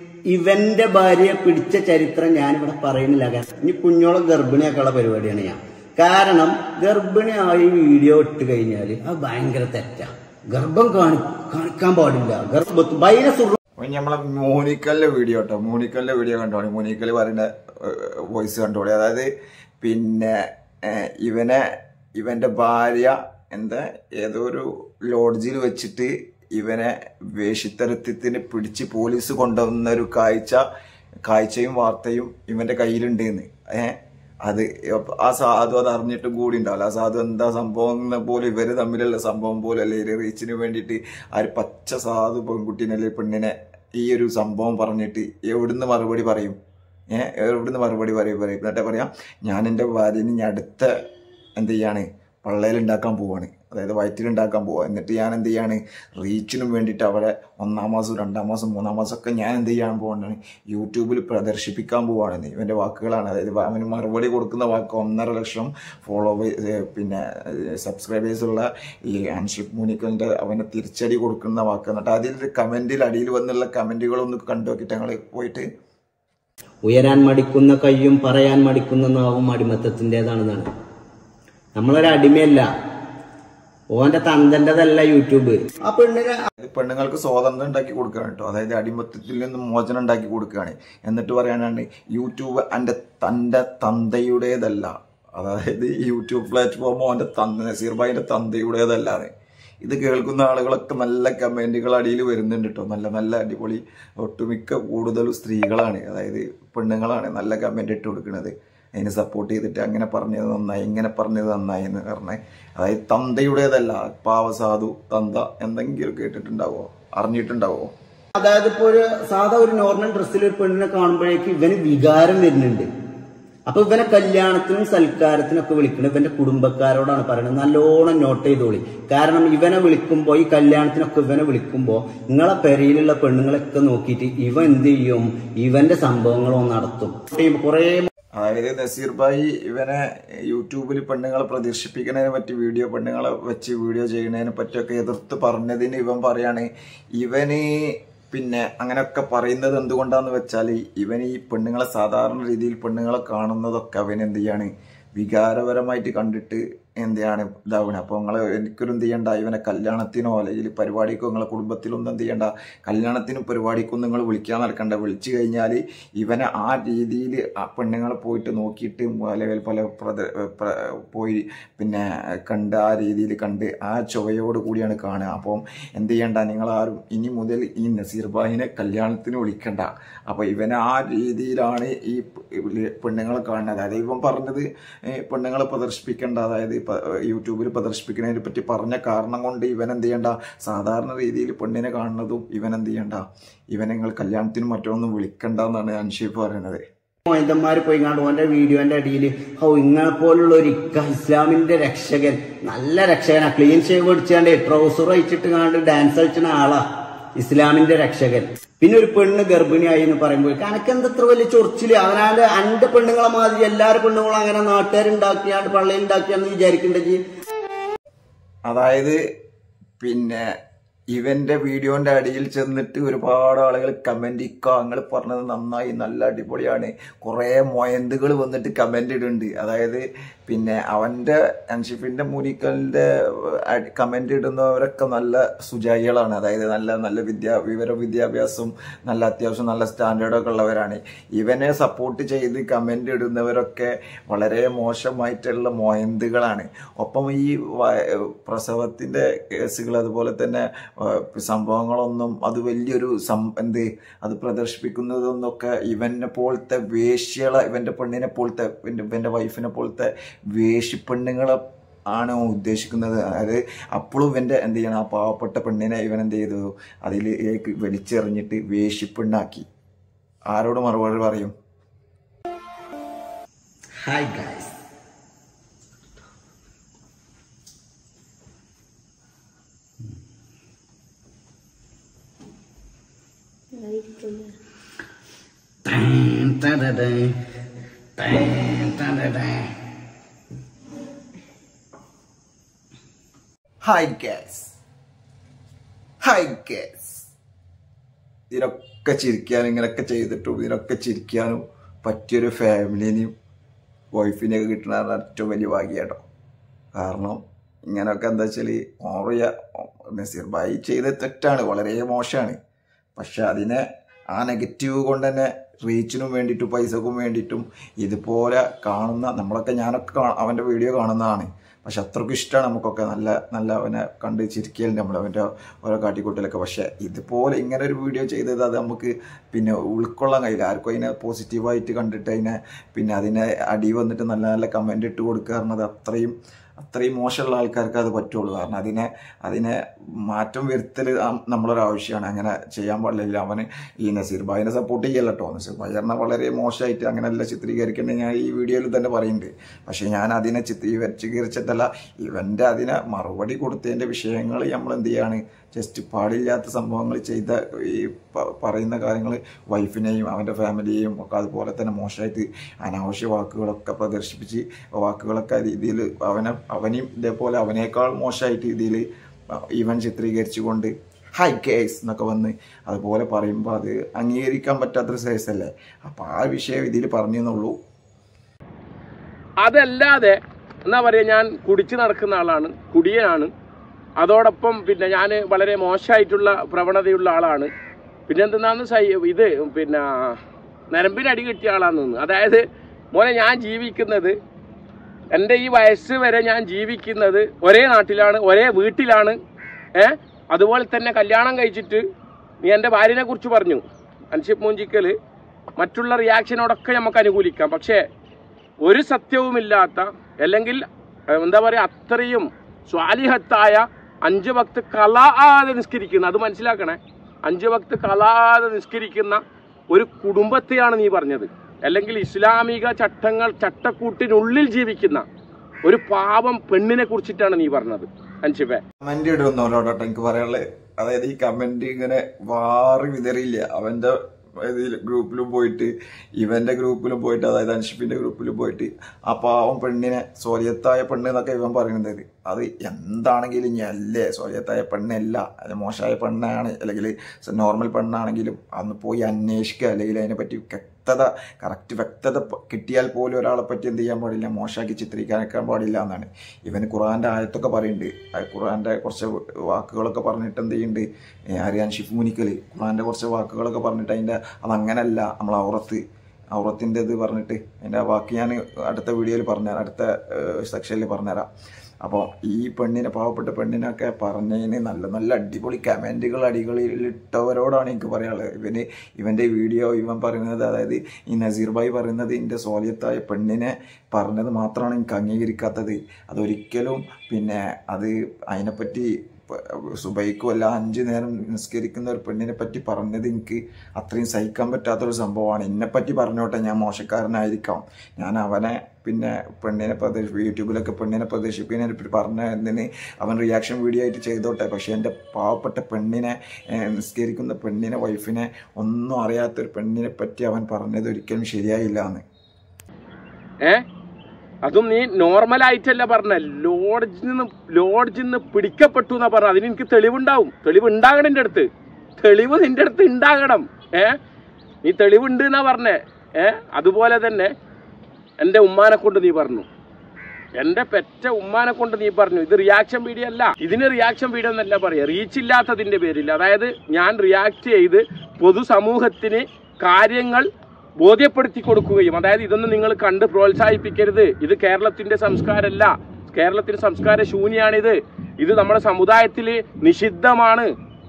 ഇവന്റെ ഭാര്യയെ പിടിച്ച ചരിത്രം ഞാനിവിടെ പറയുന്നില്ല കാരണം ഇനി കുഞ്ഞോളം ഗർഭിണിയൊക്കെയുള്ള പരിപാടിയാണ് ഞാൻ കാരണം ഗർഭിണിയായി വീഡിയോ ഇട്ട് കഴിഞ്ഞാൽ അത് ഭയങ്കര തെറ്റാ ഗർഭം കാണി കാണിക്കാൻ പാടില്ല ഗർഭത്ത് ഭയങ്കര സുഖ അപ്പൊ നമ്മളെ മോനിക്കലിന്റെ വീഡിയോ കേട്ടോ മോനിക്കലിന്റെ വീഡിയോ കണ്ടോളി മോനിക്കൽ പറയുന്ന വോയിസ് കണ്ടോളി അതായത് പിന്നെ ഏഹ്, ഇവനെ ഇവന്റെ ഭാര്യ എന്താ ഏതോ ഒരു ലോഡ്ജിൽ വെച്ചിട്ട് ഇവനെ വേഷിത്തരത്തിന് പിടിച്ച് പോലീസ് കൊണ്ടുവന്ന ഒരു കാഴ്ച കാഴ്ചയും വാർത്തയും ഇവന്റെ കയ്യിലുണ്ട് എന്ന് ഏഹ് അത് ആ സാധു അത് അറിഞ്ഞിട്ടും കൂടി ഉണ്ടാവില്ല ആ സാധു എന്താ സംഭവം എന്ന് പോലും ഇവര് തമ്മിലുള്ള സംഭവം പോലും അല്ലെ ഒരു റീച്ചിന് വേണ്ടിയിട്ട് ആ ഒരു പച്ച സാധു പെൺകുട്ടീനെ അല്ലെ പെണ്ണിനെ ഈ ഒരു സംഭവം പറഞ്ഞിട്ട് എവിടുന്ന് മറുപടി പറയും ഏഹ് എവിടുന്ന് മറുപടി പറയും പറയും എന്നിട്ട് പറയാം ഞാൻ എൻ്റെ ഭാര്യനെ ഞാൻ അടുത്ത എന്ത് ചെയ്യാണ് പള്ളയിൽ ഉണ്ടാക്കാൻ പോവാണ് അതായത് വയറ്റിലുണ്ടാക്കാൻ പോവാ എന്നിട്ട് ഞാൻ എന്ത് ചെയ്യാണ് റീച്ചിനും വേണ്ടിയിട്ട് അവിടെ ഒന്നാം മാസം രണ്ടാം മാസം മൂന്നാം മാസം ഒക്കെ ഞാൻ എന്ത് ചെയ്യാൻ പോവാണ് യൂട്യൂബിൽ പ്രദർശിപ്പിക്കാൻ പോവാണ് ഇവന്റെ വാക്കുകളാണ് അതായത് അവന് മറുപടി കൊടുക്കുന്ന വാക്ക് ഒന്നര ലക്ഷം ഫോളോവേഴ്സ് പിന്നെ സബ്സ്ക്രൈബേഴ്സ് ഉള്ള ഈ അൻഷിഫ് മുനിക്കലിന്റെ അവന് തിരിച്ചടി കൊടുക്കുന്ന വാക്ക് എന്നിട്ട് അതിൽ കമന്റിൽ അടിയിൽ വന്നുള്ള കമന്റുകളൊന്ന് കണ്ടു നോക്കിയിട്ട് ഞങ്ങൾ പോയിട്ട് ഉയരാൻ മടിക്കുന്ന കയ്യും പറയാൻ മടിക്കുന്ന നാവും അടിമത്തത്തിൻ്റെതാണെന്നാണ് നമ്മളൊരു അടിമയല്ല ഓന്റെ തന്തൻ്റെതല്ല യൂട്യൂബ് ആ പെണ്ണിനെ ഇത് പെണ്ണുങ്ങൾക്ക് സ്വാതന്ത്ര്യം ഉണ്ടാക്കി കൊടുക്കുകയാണ് കേട്ടോ അതായത് അടിമത്തത്തിൽ നിന്ന് മോചനം ഉണ്ടാക്കി കൊടുക്കുകയാണ് എന്നിട്ട് പറയാനാണ് യൂട്യൂബ് എൻ്റെ തൻ്റെ തന്തയുടേതല്ല അതായത് ഈ യൂട്യൂബ് പ്ലാറ്റ്ഫോം അവൻ്റെ തന്ത നസീർ ഭായിൻ്റെ തന്തയുടേതല്ലാതെ ഇത് കേൾക്കുന്ന ആളുകളൊക്കെ നല്ല കമൻറ്റുകൾ അടിയിൽ വരുന്നുണ്ട് കേട്ടോ നല്ല നല്ല അടിപൊളി ഒട്ടുമിക്ക കൂടുതലും സ്ത്രീകളാണ് അതായത് പെണ്ണുങ്ങളാണ് നല്ല കമൻറ്റ് ഇട്ട് കൊടുക്കുന്നത് അതിനെ സപ്പോർട്ട് ചെയ്തിട്ട് അങ്ങനെ പറഞ്ഞത് നന്നായി ഇങ്ങനെ പറഞ്ഞത് നന്നായി എന്ന് പറഞ്ഞ് അതായത് തന്തയുടേതല്ല പാവസാധു തന്ത എന്തെങ്കിലും കേട്ടിട്ടുണ്ടാവോ അറിഞ്ഞിട്ടുണ്ടാവോ അതായത് ഇപ്പൊ ഒരു സാധാ ഒരു നോർമൽ ഡ്രസ്സിൽ ഒരു പെണ്ണിനെ കാണുമ്പോഴേക്ക് ഇവന് വികാരം വരുന്നുണ്ട് അപ്പൊ ഇവനെ കല്യാണത്തിനും സൽക്കാരത്തിനും ഒക്കെ വിളിക്കുന്നത് ഇവന്റെ കുടുംബക്കാരോടാണ് പറയുന്നത് നല്ലോണം നോട്ട് ചെയ്തോളി കാരണം ഇവനെ വിളിക്കുമ്പോ ഈ കല്യാണത്തിനൊക്കെ ഇവനെ വിളിക്കുമ്പോ നിങ്ങളെ പെരയിലുള്ള പെണ്ണുങ്ങളൊക്കെ നോക്കിയിട്ട് ഇവൻ എന്ത് ചെയ്യും ഇവന്റെ സംഭവങ്ങളോ നടത്തും കുറേ അതായത് നസീർ ഭായി ഇവനെ യൂട്യൂബിൽ പെണ്ണുങ്ങളെ പ്രദർശിപ്പിക്കുന്നതിനെ പറ്റി വീഡിയോ പെണ്ണുങ്ങളെ വെച്ച് വീഡിയോ ചെയ്യുന്നതിനെ പറ്റിയൊക്കെ എതിർത്ത് പറഞ്ഞതിന് ഇവൻ പറയാണ് ഇവന് പിന്നെ അങ്ങനെയൊക്കെ പറയുന്നത് എന്തുകൊണ്ടാന്ന് വെച്ചാൽ ഇവൻ ഈ പെണ്ണുങ്ങളെ സാധാരണ രീതിയിൽ പെണ്ണുങ്ങളെ കാണുന്നതൊക്കെ അവൻ എന്ത് ചെയ്യാണ് വികാരപരമായിട്ട് കണ്ടിട്ട് എന്താണ് ഇതാവണേ അപ്പോൾ നിങ്ങൾ എനിക്കൊരു എന്ത് ചെയ്യണ്ട ഇവനെ കല്യാണത്തിനോ അല്ലെങ്കിൽ പരിപാടിക്കോ നിങ്ങളെ കുടുംബത്തിലൊന്നും എന്ത് ചെയ്യണ്ട കല്യാണത്തിനും പരിപാടിക്കും നിങ്ങൾ വിളിക്കാൻ നടക്കണ്ട വിളിച്ചു കഴിഞ്ഞാൽ ഇവനെ ആ രീതിയിൽ ആ പെണ്ണുങ്ങളെ പോയിട്ട് നോക്കിയിട്ട് പല പല പ്രദ- പ്ര- പോയി പിന്നെ കണ്ട് ആ രീതിയിൽ കണ്ട് ആ ചുവയോട് കൂടിയാണ് കാണുക അപ്പം എന്ത് ചെയ്യണ്ട നിങ്ങളാരും ഇനി മുതൽ ഈ നസീർ ബാഹിനെ കല്യാണത്തിന് വിളിക്കണ്ട അപ്പോൾ ഇവനെ ആ രീതിയിലാണ് ഈ പെണ്ണുങ്ങളെ കാണുന്നത് അതായത് ഇവൻ പറഞ്ഞത് ഏ, പെണ്ണുങ്ങളെ പ്രദർശിപ്പിക്കേണ്ട അതായത് പ- യൂട്യൂബിൽ പ്രദർശിപ്പിക്കുന്നതിനെ പറ്റി പറഞ്ഞ കാരണം കൊണ്ട് ഇവൻ എന്ത് ചെയ്യണ്ട സാധാരണ രീതിയിൽ പെണ്ണിനെ കാണുന്നതും ഇവൻ എന്ത് ചെയ്യണ്ട ഇവനെ നിങ്ങൾ കല്യാണത്തിനും മറ്റൊന്നും വിളിക്കണ്ട എന്നാണ് അൻഷീഫ് പറയുന്നത് മോയന്തന്മാർ പോയി കണ്ട് ഓന്റെ വീഡിയോന്റെ അടിയിൽ ഹൗ ഇങ്ങനെ പോലുള്ള ഒരു ഇക്ക ഇസ്ലാമിന്റെ രക്ഷകൻ നല്ല രക്ഷകനാ ക്ലീൻ ഷേവ് അടിച്ചാണ്ട് ട്രൗസർ അയച്ചിട്ട് കണ്ട് ഡാൻസ് കളിച്ചിന ആളാ ഇസ്ലാമിന്റെ രക്ഷകൻ പിന്നെ ഒരു പെണ്ണ് ഗർഭിണിയായി എന്ന് പറയുമ്പോൾ കണക്കെന്ത് ഇത്ര വലിയ ചൊറിച്ചില് അവനാന്റെ അന്റെ പെണ്ണുങ്ങളെ മാതിരി എല്ലാവരും പെണ്ണുങ്ങളും അങ്ങനെ നാട്ടുകാരുണ്ടാക്കിയാണ്ട് പള്ളിയുണ്ടാക്കിയാന്ന് വിചാരിക്കണ്ടെങ്കിൽ അതായത് പിന്നെ ഇവന്റെ വീഡിയോന്റെ അടിയിൽ ചെന്നിട്ട് ഒരുപാട് ആളുകൾ കമന്റ് ഇക്ക നിങ്ങൾ പറഞ്ഞത് നന്നായി നല്ല അടിപൊളിയാണ് കുറെ മൊയന്തുകൾ വന്നിട്ട് കമന്റ് ഇടുന്നുണ്ട് അതായത് പിന്നെ അവന്റെ അൻഷിഫിന്റെ മൂരിക്കലിന്റെ കമന്റ് ഇടുന്നവരൊക്കെ നല്ല സുജായികളാണ് അതായത് നല്ല നല്ല വിദ്യാ വിവര വിദ്യാഭ്യാസവും നല്ല അത്യാവശ്യം നല്ല സ്റ്റാൻഡേർഡൊക്കെ ഉള്ളവരാണ് ഇവനെ സപ്പോർട്ട് ചെയ്ത് കമന്റ് ഇടുന്നവരൊക്കെ വളരെ മോശമായിട്ടുള്ള മൊയന്തുകളാണ് ഒപ്പം ഈ വ- പ്രസവത്തിന്റെ കേസുകൾ അതുപോലെ തന്നെ ആ, സംഭവങ്ങളൊന്നും അത് വലിയൊരു സം എന്ത് അത് പ്രദർശിപ്പിക്കുന്നതൊന്നൊക്കെ ഇവനെ പോലത്തെ വേശ്യകളെ ഇവന്റെ പെണ്ണിനെ പോലത്തെ ഇവന്റെ ഇവന്റെ വൈഫിനെ പോലത്തെ വേശ്യപ്പെണ്ണുങ്ങളെ ആണ് ഉദ്ദേശിക്കുന്നത് അതായത് അപ്പോഴും ഇവന്റെ എന്ത് ചെയ്യണം ആ പാവപ്പെട്ട പെണ്ണിനെ ഇവൻ എന്ത് ചെയ്തു അതിലേക്ക് വലിച്ചെറിഞ്ഞിട്ട് വേശ്യപ്പെണ്ണാക്കി ആരോട് മറുപടി പറയും hi guys hi gas hi gas ഇതിനൊക്കെ ചിരിക്കാനും ഇങ്ങനെയൊക്കെ ചെയ്തിട്ടും ഇതിനൊക്കെ ചിരിക്കാനും പറ്റിയൊരു ഫാമിലിനെയും വൈഫിനെയൊക്കെ കിട്ടണ ഏറ്റവും വലിയ ഭാഗ്യട്ടോ കാരണം ഇങ്ങനെയൊക്കെ എന്താ വെച്ചാൽ ഓറിയ നസീർ ഭായി ചെയ്ത തെറ്റാണ് വളരെ മോശമാണ് പക്ഷെ അതിനെ ആ നെഗറ്റീവ് കൊണ്ട് തന്നെ റീച്ചിനും വേണ്ടിയിട്ടും പൈസക്കും വേണ്ടിയിട്ടും ഇതുപോലെ കാണുന്ന നമ്മളൊക്കെ ഞാനൊക്കെ കാ- അവൻ്റെ വീഡിയോ കാണുന്നതാണ് പക്ഷെ അത്രയ്ക്കും ഇഷ്ടമാണ് നമുക്കൊക്കെ നല്ല നല്ല അവനെ കണ്ട് ചിരിക്കലുണ്ട് നമ്മൾ അവൻ്റെ ഓരോ കാട്ടിക്കൂട്ടലൊക്കെ പക്ഷെ ഇതുപോലെ ഇങ്ങനെ ഒരു വീഡിയോ ചെയ്തത് അത് നമുക്ക് പിന്നെ ഉൾക്കൊള്ളാൻ കഴിയില്ല ആർക്കും അതിനെ പോസിറ്റീവായിട്ട് കണ്ടിട്ട് അതിനെ പിന്നെ അതിനെ അടി വന്നിട്ട് നല്ല നല്ല കമൻ്റ് ഇട്ട് കൊടുക്കുക പറഞ്ഞത് അത്രയും അത്രയും മോശമുള്ള ആൾക്കാർക്ക് അത് പറ്റുള്ളൂ കാരണം അതിനെ അതിനെ മാറ്റം വരുത്തൽ നമ്മളൊരു ആവശ്യമാണ് അങ്ങനെ ചെയ്യാൻ പാടില്ല അവന് ഈ നസീർ ഭായിനെ സപ്പോർട്ട് ചെയ്യല്ല കേട്ടോ നസീർ ഭായി പറഞ്ഞാൽ വളരെ മോശമായിട്ട് അങ്ങനെയല്ല ചിത്രീകരിക്കേണ്ടത് ഞാൻ ഈ വീഡിയോയിൽ തന്നെ പറയുന്നുണ്ട് പക്ഷേ ഞാൻ അതിനെ ചിത്രീകരിച്ചിട്ടല്ല ഇവൻ്റെ അതിനെ മറുപടി കൊടുത്തതിൻ്റെ വിഷയങ്ങൾ നമ്മൾ എന്ത് ചെയ്യാണ് ജസ്റ്റ് പാടില്ലാത്ത സംഭവങ്ങൾ ചെയ്ത ഈ പ- പറയുന്ന കാര്യങ്ങൾ വൈഫിനെയും അവൻ്റെ ഫാമിലിയെയും ഒക്കെ അതുപോലെ തന്നെ മോശമായിട്ട് അനാവശ്യ വാക്കുകളൊക്കെ പ്രദർശിപ്പിച്ച് വാക്കുകളൊക്കെ രീതിയിൽ അവനെ അവനെയും ഇതേപോലെ അവനേക്കാൾ മോശമായിട്ട് രീതിയിൽ ഇവൻ ചിത്രീകരിച്ചുകൊണ്ട് ഹൈ കേസ് എന്നൊക്കെ വന്ന് അതുപോലെ പറയുമ്പോൾ അത് അംഗീകരിക്കാൻ പറ്റാത്തൊരു സൈസല്ലേ അപ്പോൾ ആ വിഷയം ഇതിൽ പറഞ്ഞു എന്നുള്ളൂ അതല്ലാതെ എന്താ പറയുക ഞാൻ കുടിച്ച് നടക്കുന്ന ആളാണ് കുടിയനാണ് അതോടൊപ്പം പിന്നെ ഞാൻ വളരെ മോശമായിട്ടുള്ള പ്രവണതയുള്ള ആളാണ് പിന്നെ എന്തെന്നാന്ന് സൈ ഇത് പിന്നെ നരമ്പിനടി കിട്ടിയ ആളാണെന്ന് അതായത് മോനെ ഞാൻ ജീവിക്കുന്നത് എൻ്റെ ഈ വയസ്സ് വരെ ഞാൻ ജീവിക്കുന്നത് ഒരേ നാട്ടിലാണ് ഒരേ വീട്ടിലാണ് ഏ അതുപോലെ തന്നെ കല്യാണം കഴിച്ചിട്ട് നീ എൻ്റെ ഭാര്യനെ കുറിച്ച് പറഞ്ഞു അൻഷിപ്പ് മൂഞ്ചിക്കൽ മറ്റുള്ള റിയാക്ഷനോടൊക്കെ നമുക്ക് അനുകൂലിക്കാം പക്ഷേ ഒരു സത്യവുമില്ലാത്ത അല്ലെങ്കിൽ ഏഹ്, എന്താ പറയുക അത്രയും സ്വാലിഹത്തായ അഞ്ച് ഭക്ത് കലാതെ നിസ്കരിക്കുന്ന അത് മനസ്സിലാക്കണേ അഞ്ച് ഭക്ത് കലാതെ നിസ്കരിക്കുന്ന ഒരു കുടുംബത്തെയാണ് നീ പറഞ്ഞത് അല്ലെങ്കിൽ ഇസ്ലാമിക ചട്ടങ്ങൾ ചട്ടക്കൂട്ടിനുള്ളിൽ ജീവിക്കുന്ന ഒരു പാവം പെണ്ണിനെ കുറിച്ചിട്ടാണ് നീ പറഞ്ഞത് അൻഷിഫെ കമന്റ് ഇടുന്നവരോടോട്ടോ എനിക്ക് പറയാനുള്ളത് അതായത് ഈ കമന്റ് ഇങ്ങനെ വാറി വിതറിയില്ല അവന്റെ ഇതിൽ ഗ്രൂപ്പിലും പോയിട്ട് ഇവന്റെ ഗ്രൂപ്പിലും പോയിട്ട് അതായത് അൻഷിഫിന്റെ ഗ്രൂപ്പിലും പോയിട്ട് ആ പാവം പെണ്ണിനെ സോലിയത്തായ പെണ്ണ് എന്നൊക്കെ ഇവൻ പറയുന്നത് അത് എന്താണെങ്കിലും ഇനി അല്ലേ സോലിയത്തായ പെണ്ണല്ല അത് മോശമായ പെണ്ണാണ് അല്ലെങ്കിൽ നോർമൽ പെണ്ണാണെങ്കിലും അന്ന് പോയി അന്വേഷിക്കുക അല്ലെങ്കിൽ അതിനെപ്പറ്റി വ്യക്തത കറക്റ്റ് വ്യക്തത പ- കിട്ടിയാൽ പോലും ഒരാളെ പറ്റി എന്ത് ചെയ്യാൻ പാടില്ല മോശമാക്കി ചിത്രീകരിക്കാൻ പാടില്ല എന്നാണ് ഇവന് ഖുറാന്റെ ആയത്തൊക്കെ പറയുന്നുണ്ട് ആ ഖുറാന്റെ കുറച്ച് വാക്കുകളൊക്കെ പറഞ്ഞിട്ട് എന്ത് ചെയ്യുന്നുണ്ട് ഏ, ആര്യാൻ ഷിഫ് മുനിക്കൽ ഖുറാന്റെ കുറച്ച് വാക്കുകളൊക്കെ പറഞ്ഞിട്ട് അതിന്റെ അതങ്ങനല്ല നമ്മൾ ഔറത്ത് ഔറത്തിൻ്റെ ഇത് പറഞ്ഞിട്ട് അതിൻ്റെ ആ വാക്ക് ഞാൻ അടുത്ത വീഡിയോയിൽ പറഞ്ഞുതരാം അടുത്ത സെക്ഷനിൽ പറഞ്ഞുതരാം അപ്പോൾ ഈ പെണ്ണിനെ പാവപ്പെട്ട പെണ്ണിനൊക്കെ പറഞ്ഞതിന് നല്ല നല്ല അടിപൊളി കമൻറ്റുകൾ അടികളിലിട്ടവരോടാണ് എനിക്ക് പറയാനുള്ളത് ഇവന് ഇവൻ്റെ വീഡിയോ ഇവൻ പറയുന്നത് അതായത് ഈ നസീർ ഭായി പറയുന്നത് ഇതിൻ്റെ സോലിയത്തായ പെണ്ണിനെ പറഞ്ഞത് മാത്രമാണ് എനിക്ക് അംഗീകരിക്കാത്തത് അതൊരിക്കലും പിന്നെ അത് അതിനെപ്പറ്റി സുബൈക്കും അല്ല അഞ്ചു നേരം നിസ്കരിക്കുന്ന ഒരു പെണ്ണിനെ പറ്റി പറഞ്ഞത് എനിക്ക് അത്രയും സഹിക്കാൻ പറ്റാത്തൊരു സംഭവമാണ് എന്നെ പറ്റി പറഞ്ഞോട്ടെ ഞാൻ മോശക്കാരനായിരിക്കാം ഞാൻ അവനെ പിന്നെ പെണ്ണിനെ പ്രദർശി യൂട്യൂബിലൊക്കെ പെണ്ണിനെ പ്രദർശിപ്പിക്കുന്നതിനെ പറഞ്ഞതിന് അവൻ റിയാക്ഷൻ വീഡിയോ ആയിട്ട് ചെയ്തോട്ടെ പക്ഷേ എൻ്റെ പാവപ്പെട്ട പെണ്ണിനെ ഏഹ്, നിസ്കരിക്കുന്ന പെണ്ണിനെ വൈഫിനെ ഒന്നും അറിയാത്തൊരു പെണ്ണിനെ പറ്റി അവൻ പറഞ്ഞത് ഒരിക്കലും ശരിയായില്ല എന്ന് ഏ അതും നീ നോർമൽ ആയിട്ടല്ല പറഞ്ഞ ലോഡ്ജിൽ നിന്ന് ലോഡ്ജിൽ നിന്ന് പിടിക്കപ്പെട്ടു എന്നാ പറഞ്ഞ അതിന് എനിക്ക് തെളിവുണ്ടാവും തെളിവ് ഉണ്ടാകണം എൻ്റെ അടുത്ത് തെളിവ് നിന്റെ അടുത്ത് ഉണ്ടാകണം ഏ നീ തെളിവുണ്ട് എന്നാ പറഞ്ഞേ ഏ അതുപോലെ തന്നെ എൻ്റെ ഉമ്മാനെ കൊണ്ട് നീ പറഞ്ഞു എൻ്റെ പെറ്റ ഉമ്മാനെ കൊണ്ട് നീ പറഞ്ഞു ഇത് റിയാക്ഷൻ വീഡിയോ അല്ല ഇതിന് റിയാക്ഷൻ വീഡിയോ എന്നല്ല പറയുക റീച്ച് ഇല്ലാത്തതിൻ്റെ പേരിൽ അതായത് ഞാൻ റിയാക്ട് ചെയ്ത് പൊതുസമൂഹത്തിന് കാര്യങ്ങൾ ബോധ്യപ്പെടുത്തി കൊടുക്കുകയും അതായത് ഇതൊന്നും നിങ്ങൾ കണ്ട് പ്രോത്സാഹിപ്പിക്കരുത് ഇത് കേരളത്തിന്റെ സംസ്കാരമല്ല കേരളത്തിന്റെ സംസ്കാര ശൂന്യാണിത് ഇത് നമ്മുടെ സമുദായത്തിൽ നിഷിദ്ധമാണ്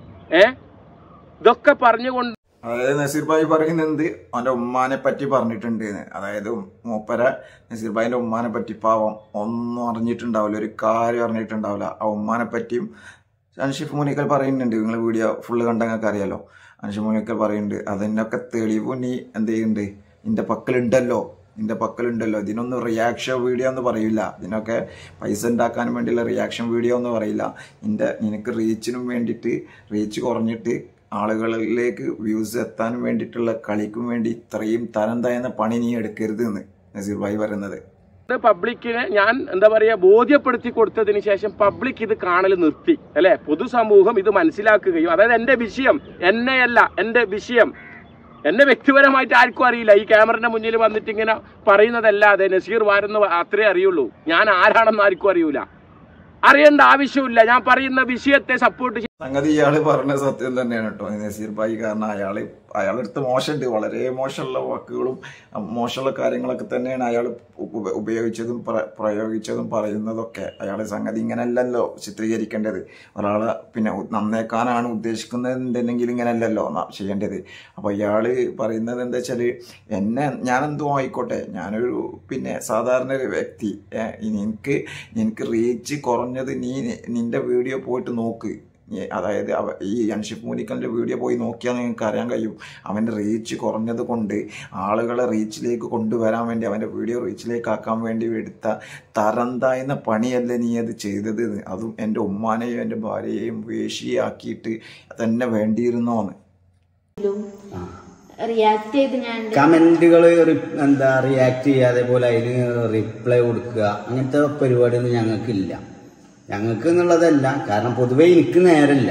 ഏ ഇതൊക്കെ പറഞ്ഞുകൊണ്ട് അതായത് നസീർ ഭായി പറയുന്നത് അവന്റെ ഉമ്മാനെ പറ്റി പറഞ്ഞിട്ടുണ്ട് എന്ന്. അതായത് മൂപ്പര നസീർ ഭായിന്റെ ഉമ്മാനെ പറ്റി പാവം ഒന്നും അറിഞ്ഞിട്ടുണ്ടാവില്ല ഒരു കാര്യം അറിഞ്ഞിട്ടുണ്ടാവില്ല ആ ഉമ്മാനെ പറ്റിയും അൻഷിഫ് മുനിക്കൽ പറയുന്നുണ്ട് നിങ്ങൾ വീഡിയോ ഫുള്ള് കണ്ടങ്ങൾക്ക് അറിയാലോ അൻഷിഫ് മുനിക്കൽ പറയുന്നുണ്ട് അതിനൊക്കെ തെളിവ് നീ എന്ത് ചെയ്യുന്നുണ്ട് നിന്റെ പക്കലുണ്ടല്ലോ നിന്റെ പക്കലുണ്ടല്ലോ ഇതിനൊന്നും റിയാക്ഷൻ വീഡിയോ എന്ന് പറയില്ല ഇതിനൊക്കെ പൈസ ഉണ്ടാക്കാൻ വേണ്ടിയുള്ള റിയാക്ഷൻ വീഡിയോ എന്ന് പറയില്ല നിന്റെ നിനക്ക് റീച്ചിനും വേണ്ടിയിട്ട് റീച്ച് കുറഞ്ഞിട്ട് ആളുകളിലേക്ക് വ്യൂസ് എത്താൻ വേണ്ടിയിട്ടുള്ള കളിക്കും വേണ്ടി ഇത്രയും തരം താഴ്ന്ന പണി നീ എടുക്കരുത് എന്ന് നസീർ ഭായി പറയുന്നത് പബ്ലിക്കിനെ ഞാൻ എന്താ പറയാ ബോധ്യപ്പെടുത്തി കൊടുത്തതിന് ശേഷം പബ്ലിക് ഇത് കാണൽ നിർത്തി അല്ലെ പൊതുസമൂഹം ഇത് മനസ്സിലാക്കുകയും അതായത് എന്റെ വിഷയം എന്നെയല്ല എന്റെ വിഷയം എന്നെ വ്യക്തിപരമായിട്ട് ആർക്കും അറിയില്ല ഈ ക്യാമറയുടെ മുന്നിൽ വന്നിട്ട് ഇങ്ങനെ പറയുന്നതല്ലാതെ നസീർ വാരെന്ന് അത്രേ അറിയുള്ളൂ ഞാൻ ആരാണെന്ന് ആർക്കും അറിയൂല അറിയേണ്ട ആവശ്യമില്ല ഞാൻ പറയുന്ന വിഷയത്തെ സപ്പോർട്ട് സംഗതി ഇയാള് പറഞ്ഞ സത്യം തന്നെയാണ് കേട്ടോ ഈ നസീർ ഭായി കാരണം അയാള് അയാളടുത്ത് മോശമുണ്ട് വളരെ മോശമുള്ള വാക്കുകളും അഹ് മോശമുള്ള കാര്യങ്ങളൊക്കെ തന്നെയാണ് അയാൾ ഉപയോഗിച്ചതും പ്ര- പ്രയോഗിച്ചതും പറയുന്നതൊക്കെ അയാളെ സംഗതി ഇങ്ങനെയല്ലല്ലോ ചിത്രീകരിക്കേണ്ടത് ഒരാളെ പിന്നെ ഉ- നന്നേക്കാനാണ് ഉദ്ദേശിക്കുന്നതെന്നുണ്ടെങ്കിൽ ഇങ്ങനെയല്ലല്ലോ ന- ചെയ്യേണ്ടത് അപ്പോൾ ഇയാള് പറയുന്നത് എന്താ വെച്ചാല് എന്നെ ഞാനെന്തോ ആയിക്കോട്ടെ ഞാനൊരു പിന്നെ സാധാരണ ഒരു വ്യക്തി ഏ, ഇനി എനിക്ക് എനിക്ക് റീച്ച് കുറഞ്ഞത് നീ നിന്റെ വീഡിയോ പോയിട്ട് നോക്ക് ഈ- അതായത് അവ ഈ അൻഷിഫ് മൂനിക്കലിന്റെ വീഡിയോ പോയി നോക്കിയാൽ നിങ്ങൾക്ക് അറിയാൻ കഴിയും അവന്റെ റീച്ച് കുറഞ്ഞത് കൊണ്ട് ആളുകളെ റീച്ചിലേക്ക് കൊണ്ടുവരാൻ വേണ്ടി അവന്റെ വീഡിയോ റീച്ചിലേക്ക് ആക്കാൻ വേണ്ടി എടുത്ത തരം താഴ്ന്ന പണിയല്ലേ നീ അത് ചെയ്തത് എന്ന്. അതും എൻ്റെ ഉമ്മാനെയും എൻ്റെ ഭാര്യയെയും വേശിയാക്കിയിട്ട് തന്നെ വേണ്ടിയിരുന്നോന്ന് റിയാക്ട് ചെയ്ത് ഞാൻ കമന്റുകൾ എന്താ റിയാക്ട് ചെയ്യുക അതേപോലെ അതിന് റിപ്ലൈ കൊടുക്കുക അങ്ങനത്തെ പരിപാടിയൊന്നും ഞങ്ങൾക്കില്ല ഞങ്ങൾക്ക് എന്നുള്ളതല്ല കാരണം പൊതുവെ എനിക്ക് നേരമില്ല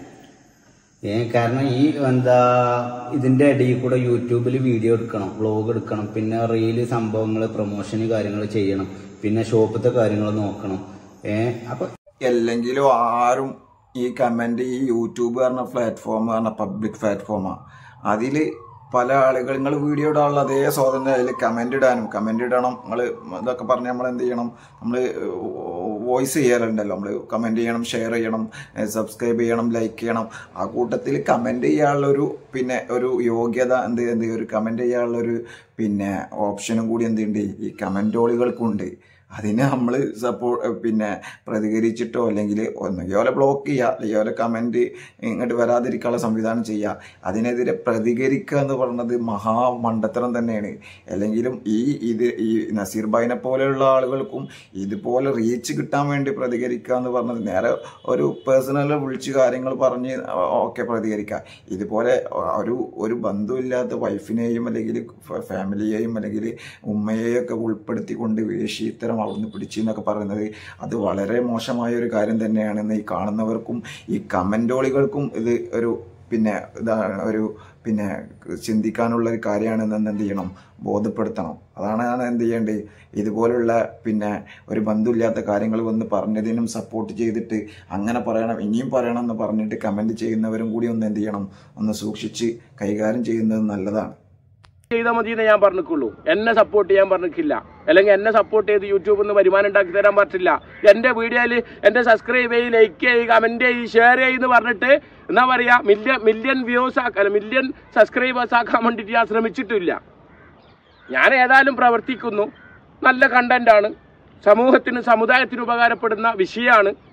ഏ കാരണം ഈ എന്താ ഇതിന്റെ ഇടയിൽ കൂടെ യൂട്യൂബിൽ വീഡിയോ എടുക്കണം വ്ളോഗ് എടുക്കണം പിന്നെ റീല് സംഭവങ്ങൾ പ്രൊമോഷന് കാര്യങ്ങൾ ചെയ്യണം പിന്നെ ഷോപ്പത്തെ കാര്യങ്ങൾ നോക്കണം ഏ അപ്പൊ അല്ലെങ്കിലും ആരും ഈ കമന്റ് ഈ യൂട്യൂബ് പറഞ്ഞ പ്ലാറ്റ്ഫോം പറഞ്ഞ പബ്ലിക് പ്ലാറ്റ്ഫോമാണ് അതിൽ പല ആളുകൾ നിങ്ങൾ വീഡിയോ ഇടാനുള്ള അതേ സ്വാതന്ത്ര്യം അതിൽ കമന്റ് ഇടാനും കമന്റ് ഇടണം നിങ്ങൾ ഇതൊക്കെ പറഞ്ഞ് നമ്മൾ എന്ത് ചെയ്യണം നമ്മൾ വോയിസ് ചെയ്യാറുണ്ടല്ലോ നമ്മൾ കമന്റ് ചെയ്യണം ഷെയർ ചെയ്യണം സബ്സ്ക്രൈബ് ചെയ്യണം ലൈക്ക് ചെയ്യണം ആ കൂട്ടത്തിൽ കമന്റ് ചെയ്യാനുള്ള ഒരു പിന്നെ ഒരു യോഗ്യത എന്ത് എന്ത് ഒരു കമന്റ് ചെയ്യാനുള്ള ഒരു പിന്നെ ഓപ്ഷനും കൂടി എന്തുണ്ട് ഈ കമന്റോളികൾക്കുണ്ട് അതിന് നമ്മൾ സപ്പോ പിന്നെ പ്രതികരിച്ചിട്ടോ അല്ലെങ്കിൽ ഒന്നുകിൽ ഓലെ ബ്ലോക്ക് ചെയ്യുക അല്ലെങ്കിൽ ഓലെ കമൻറ്റ് ഇങ്ങോട്ട് വരാതിരിക്കാനുള്ള സംവിധാനം ചെയ്യുക അതിനെതിരെ പ്രതികരിക്കുക എന്ന് പറയുന്നത് മഹാമണ്ടത്തരം തന്നെയാണ് അല്ലെങ്കിലും ഈ ഇത് ഈ നസീർ ഭായിനെ പോലെയുള്ള ആളുകൾക്കും ഇതുപോലെ റീച്ച് കിട്ടാൻ വേണ്ടി പ്രതികരിക്കുക എന്ന് പറഞ്ഞത് നേരെ ഒരു പേഴ്സണൽ വിളിച്ച് കാര്യങ്ങൾ പറഞ്ഞ് ഓക്കെ പ്രതികരിക്കുക ഇതുപോലെ ഒരു ഒരു ബന്ധമില്ലാത്ത വൈഫിനെയും അല്ലെങ്കിൽ ഫ- ഫാമിലിയെയും അല്ലെങ്കിൽ ഉമ്മയെയും ഒക്കെ ഉൾപ്പെടുത്തിക്കൊണ്ട് വേശി ഇത്തരം അവിടുന്ന് പിടിച്ചു എന്നൊക്കെ പറയുന്നത് അത് വളരെ മോശമായ ഒരു കാര്യം തന്നെയാണെന്ന് ഈ കാണുന്നവർക്കും ഈ കമന്റോളികൾക്കും ഇത് ഒരു പിന്നെ ഇതാണ് ഒരു പിന്നെ ചിന്തിക്കാനുള്ള ഒരു കാര്യമാണെന്ന് എന്ത് ചെയ്യണം ബോധപ്പെടുത്തണം അതാണ് ഞാൻ എന്ത് ചെയ്യേണ്ടത് ഇതുപോലുള്ള പിന്നെ ഒരു ബന്ധമില്ലാത്ത കാര്യങ്ങൾ വന്ന് പറഞ്ഞതിനും സപ്പോർട്ട് ചെയ്തിട്ട് അങ്ങനെ പറയണം ഇനിയും പറയണം എന്ന് പറഞ്ഞിട്ട് കമന്റ് ചെയ്യുന്നവരും കൂടി ഒന്ന് എന്ത് ചെയ്യണം ഒന്ന് സൂക്ഷിച്ച് കൈകാര്യം ചെയ്യുന്നത് നല്ലതാണ് ചെയ്താൽ മതി എന്ന് ഞാൻ പറഞ്ഞിട്ടുള്ളൂ എന്നെ സപ്പോർട്ട് ചെയ്യാൻ പറഞ്ഞിട്ടില്ല അല്ലെങ്കിൽ എന്നെ സപ്പോർട്ട് ചെയ്ത് യൂട്യൂബിൽ നിന്ന് വരുമാനം ഉണ്ടാക്കി തരാൻ പറ്റില്ല എന്റെ വീഡിയോയിൽ എന്റെ സബ്സ്ക്രൈബ് ചെയ്യ് ലൈക്ക് ചെയ്യ് കമന്റ് ചെയ്യ് ഷെയർ ചെയ്യെന്ന് പറഞ്ഞിട്ട് എന്താ പറയാ മില്യൺ മില്യൺ വ്യൂസ് ആക്കാൻ മില്യൺ സബ്സ്ക്രൈബേഴ്സ് ആക്കാൻ വേണ്ടിയിട്ട് ഞാൻ ശ്രമിച്ചിട്ടില്ല ഞാൻ ഏതായാലും പ്രവർത്തിക്കുന്നു നല്ല കണ്ടന്റ് ആണ് സമൂഹത്തിന് സമുദായത്തിന് ഉപകാരപ്പെടുന്ന വിഷയമാണ്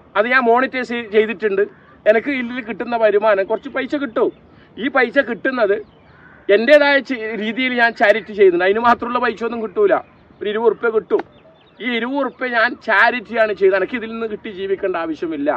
അത് ഞാൻ മോണിറ്റൈസ് ചെയ്തിട്ടുണ്ട് എനിക്ക് ഇതിൽ കിട്ടുന്ന വരുമാനം കുറച്ച് പൈസ കിട്ടും ഈ പൈസ കിട്ടുന്നത് എൻ്റെതായ രീതിയിൽ ഞാൻ ചാരിറ്റി ചെയ്യുന്നുണ്ട് അതിന് മാത്രമുള്ള പൈസ ഒന്നും കിട്ടൂല ഒരു ഇരുപത് ഉറുപ്പ്യ കിട്ടും ഈ ഇരുപത് ഉറുപ്പ്യ ഞാൻ ചാരിറ്റിയാണ് ചെയ്തത് എനിക്ക് ഇതിൽ നിന്ന് കിട്ടി ജീവിക്കേണ്ട ആവശ്യമില്ല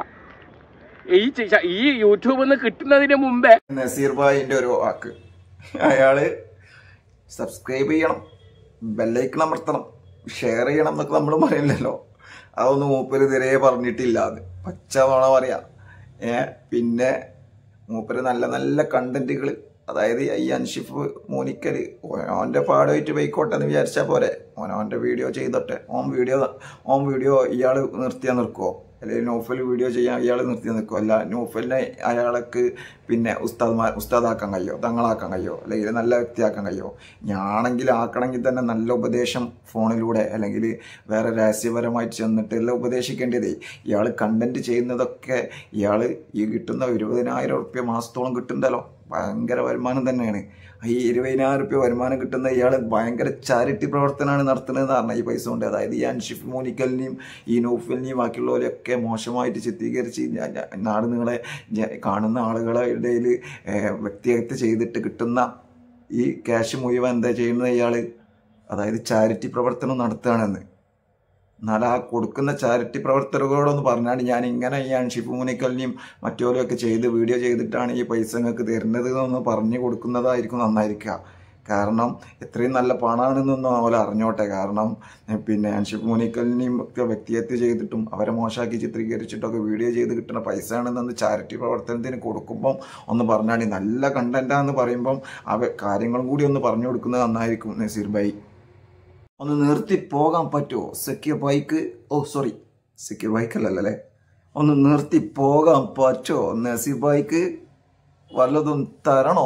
ഈ ചെ- ഈ യൂട്യൂബിൽ നിന്ന് കിട്ടുന്നതിന് മുമ്പേ നസീർ ഭായിന്റെ ഒരു വാക്ക് അയാള് സബ്സ്ക്രൈബ് ചെയ്യണം ബെല്ലൈക്കൺ അമർത്തണം ഷെയർ ചെയ്യണം എന്നൊക്കെ നമ്മൾ പറയില്ലല്ലോ അതൊന്നും മൂപ്പര് ഇതുവരെ പറഞ്ഞിട്ടില്ല അത് പച്ചവണ പറയാ ഏ പിന്നെ മൂപ്പര് നല്ല നല്ല കണ്ടന്റുകൾ അതായത് ഈ അൻഷിഫ് മോനിക്കല് ഓൻ്റെ പാടുമായിട്ട് പോയിക്കോട്ടെ എന്ന് വിചാരിച്ചാൽ പോരെ ഓൻ ഓൻ്റെ വീഡിയോ ചെയ്തോട്ടെ ഓൻ വീഡിയോ ഓൻ വീഡിയോ ഇയാൾ നിർത്തിയാൽ നിൽക്കുമോ അല്ലെങ്കിൽ നോഫൽ വീഡിയോ ചെയ്യാൻ ഇയാൾ നിർത്തി നിൽക്കും അല്ല നോഫലിനെ അയാൾക്ക് പിന്നെ ഉസ്താദ്മാർ ഉസ്താദാക്കാൻ കഴിയോ തങ്ങളാക്കാൻ കഴിയോ അല്ലെങ്കിൽ നല്ല വ്യക്തിയാക്കാൻ കഴിയോ ഞാണെങ്കിൽ ആക്കണമെങ്കിൽ തന്നെ നല്ല ഉപദേശം ഫോണിലൂടെ അല്ലെങ്കിൽ വേറെ രഹസ്യപരമായിട്ട് ചെന്നിട്ട് എല്ലാം ഉപദേശിക്കേണ്ടതേ ഇയാൾ കണ്ടന്റ് ചെയ്യുന്നതൊക്കെ ഇയാൾ ഈ കിട്ടുന്ന ഇരുപതിനായിരം ഉറുപ്യ മാസത്തോളം കിട്ടുന്നതല്ലോ ഭയങ്കര വരുമാനം തന്നെയാണ് ഈ ഇരുപതിനായിരം റുപ്യ വരുമാനം കിട്ടുന്ന ഇയാൾ ഭയങ്കര ചാരിറ്റി പ്രവർത്തനമാണ് നടത്തുന്നതെന്ന് പറഞ്ഞാൽ ഈ പൈസ കൊണ്ട് അതായത് ഈ അൻഷിഫ് മോനിക്കലിനെയും ഈ നൗഫലിനെയും ബാക്കിയുള്ളവരെയൊക്കെ മോശമായിട്ട് ചിത്രീകരിച്ച് ഞ- ഞ- നാട് നിങ്ങളെ കാണുന്ന ആളുകളെ ഇടയിൽ വ്യക്തിഹത്യ ചെയ്തിട്ട് കിട്ടുന്ന ഈ ക്യാഷ് മുഴുവൻ എന്താ ചെയ്യുന്നത് ഇയാൾ അതായത് ചാരിറ്റി പ്രവർത്തനം നടത്തുകയാണെന്ന് എന്നാൽ ആ കൊടുക്കുന്ന ചാരിറ്റി പ്രവർത്തകരോടൊന്ന് പറഞ്ഞാൽ ഞാൻ ഇങ്ങനെ ഈ അൻഷിഫ് മുനിക്കലിനെയും മറ്റോരെയൊക്കെ ചെയ്ത് വീഡിയോ ചെയ്തിട്ടാണ് ഈ പൈസ നിങ്ങൾക്ക് തരുന്നത് എന്നൊന്ന് പറഞ്ഞു കൊടുക്കുന്നതായിരിക്കും നന്നായിരിക്കുക കാരണം എത്രയും നല്ല പണമാണെന്നൊന്നും അവരെ അറിഞ്ഞോട്ടെ കാരണം എ, പിന്നെ അൻഷിഫ് മുനിക്കലിനെയും ഒക്കെ വ്യക്തിഹത്യ ചെയ്തിട്ടും അവരെ മോശമാക്കി ചിത്രീകരിച്ചിട്ടൊക്കെ വീഡിയോ ചെയ്ത് കിട്ടുന്ന പൈസ ആണെന്നൊന്ന് ചാരിറ്റി പ്രവർത്തനത്തിന് കൊടുക്കുമ്പം ഒന്ന് പറഞ്ഞാൽ നല്ല കണ്ടന്റാന്ന് പറയുമ്പം അവ കാര്യങ്ങളും കൂടി ഒന്ന് പറഞ്ഞു കൊടുക്കുന്നത് നന്നായിരിക്കും നസീർ ഭായി ഒന്ന് നിർത്തി പോകാൻ പറ്റുമോ secure bike oh sorry secure bike അല്ലല്ലേ ഒന്ന് നിർത്തി പോകാൻ പറ്റുമോ നസീർ ബൈക്ക് വല്ലതും തരണോ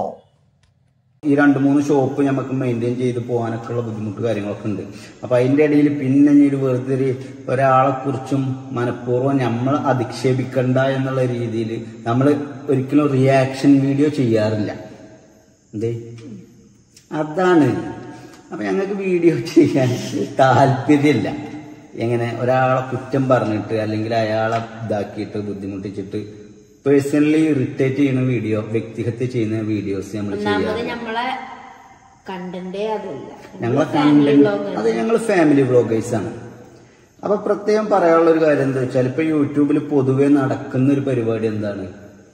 ഈ രണ്ട് മൂന്ന് ഷോപ്പ് നമുക്ക് മെയിൻറ്റെയിൻ ചെയ്ത് പോകാനൊക്കെ ഉള്ള ബുദ്ധിമുട്ട് കാര്യങ്ങളൊക്കെ ഉണ്ട് അപ്പൊ അതിന്റെ ഇടയിൽ പിന്നെ ഇനി ഒരു വെറുതെ ഒരു ഒരാളെ കുറിച്ചും മനഃപൂർവ്വം നമ്മൾ അധിക്ഷേപിക്കണ്ട എന്നുള്ള രീതിയിൽ നമ്മൾ ഒരിക്കലും റിയാക്ഷൻ വീഡിയോ ചെയ്യാറില്ല എന്തേ അതാണ് അപ്പൊ ഞങ്ങൾക്ക് വീഡിയോ ചെയ്യാൻ താല്പര്യമില്ല എങ്ങനെ ഒരാളെ കുറ്റം പറഞ്ഞിട്ട് അല്ലെങ്കിൽ അയാളെ ഇതാക്കിയിട്ട് ബുദ്ധിമുട്ടിച്ചിട്ട് പേഴ്സണലി ഇറിറ്റേറ്റ് ചെയ്യുന്ന വീഡിയോ വ്യക്തിഹത്യ ചെയ്യുന്ന വീഡിയോസ് നമ്മൾ ഒന്നാമത് ചെയ്യാറില്ല നമ്മളെ കണ്ടന്റേ അതല്ല ഞങ്ങളെ ഫാമിലി കണ്ടന്റ് വ്ളോഗ് അത് ഞങ്ങൾ ഫാമിലി വ്ളോഗേഴ്സ് ആണ് അപ്പൊ പ്രത്യേകം പറയാനുള്ള ഒരു കാര്യം എന്താ വെച്ചാൽ ഇപ്പൊ യൂട്യൂബിൽ പൊതുവെ നടക്കുന്ന ഒരു പരിപാടി എന്താണ്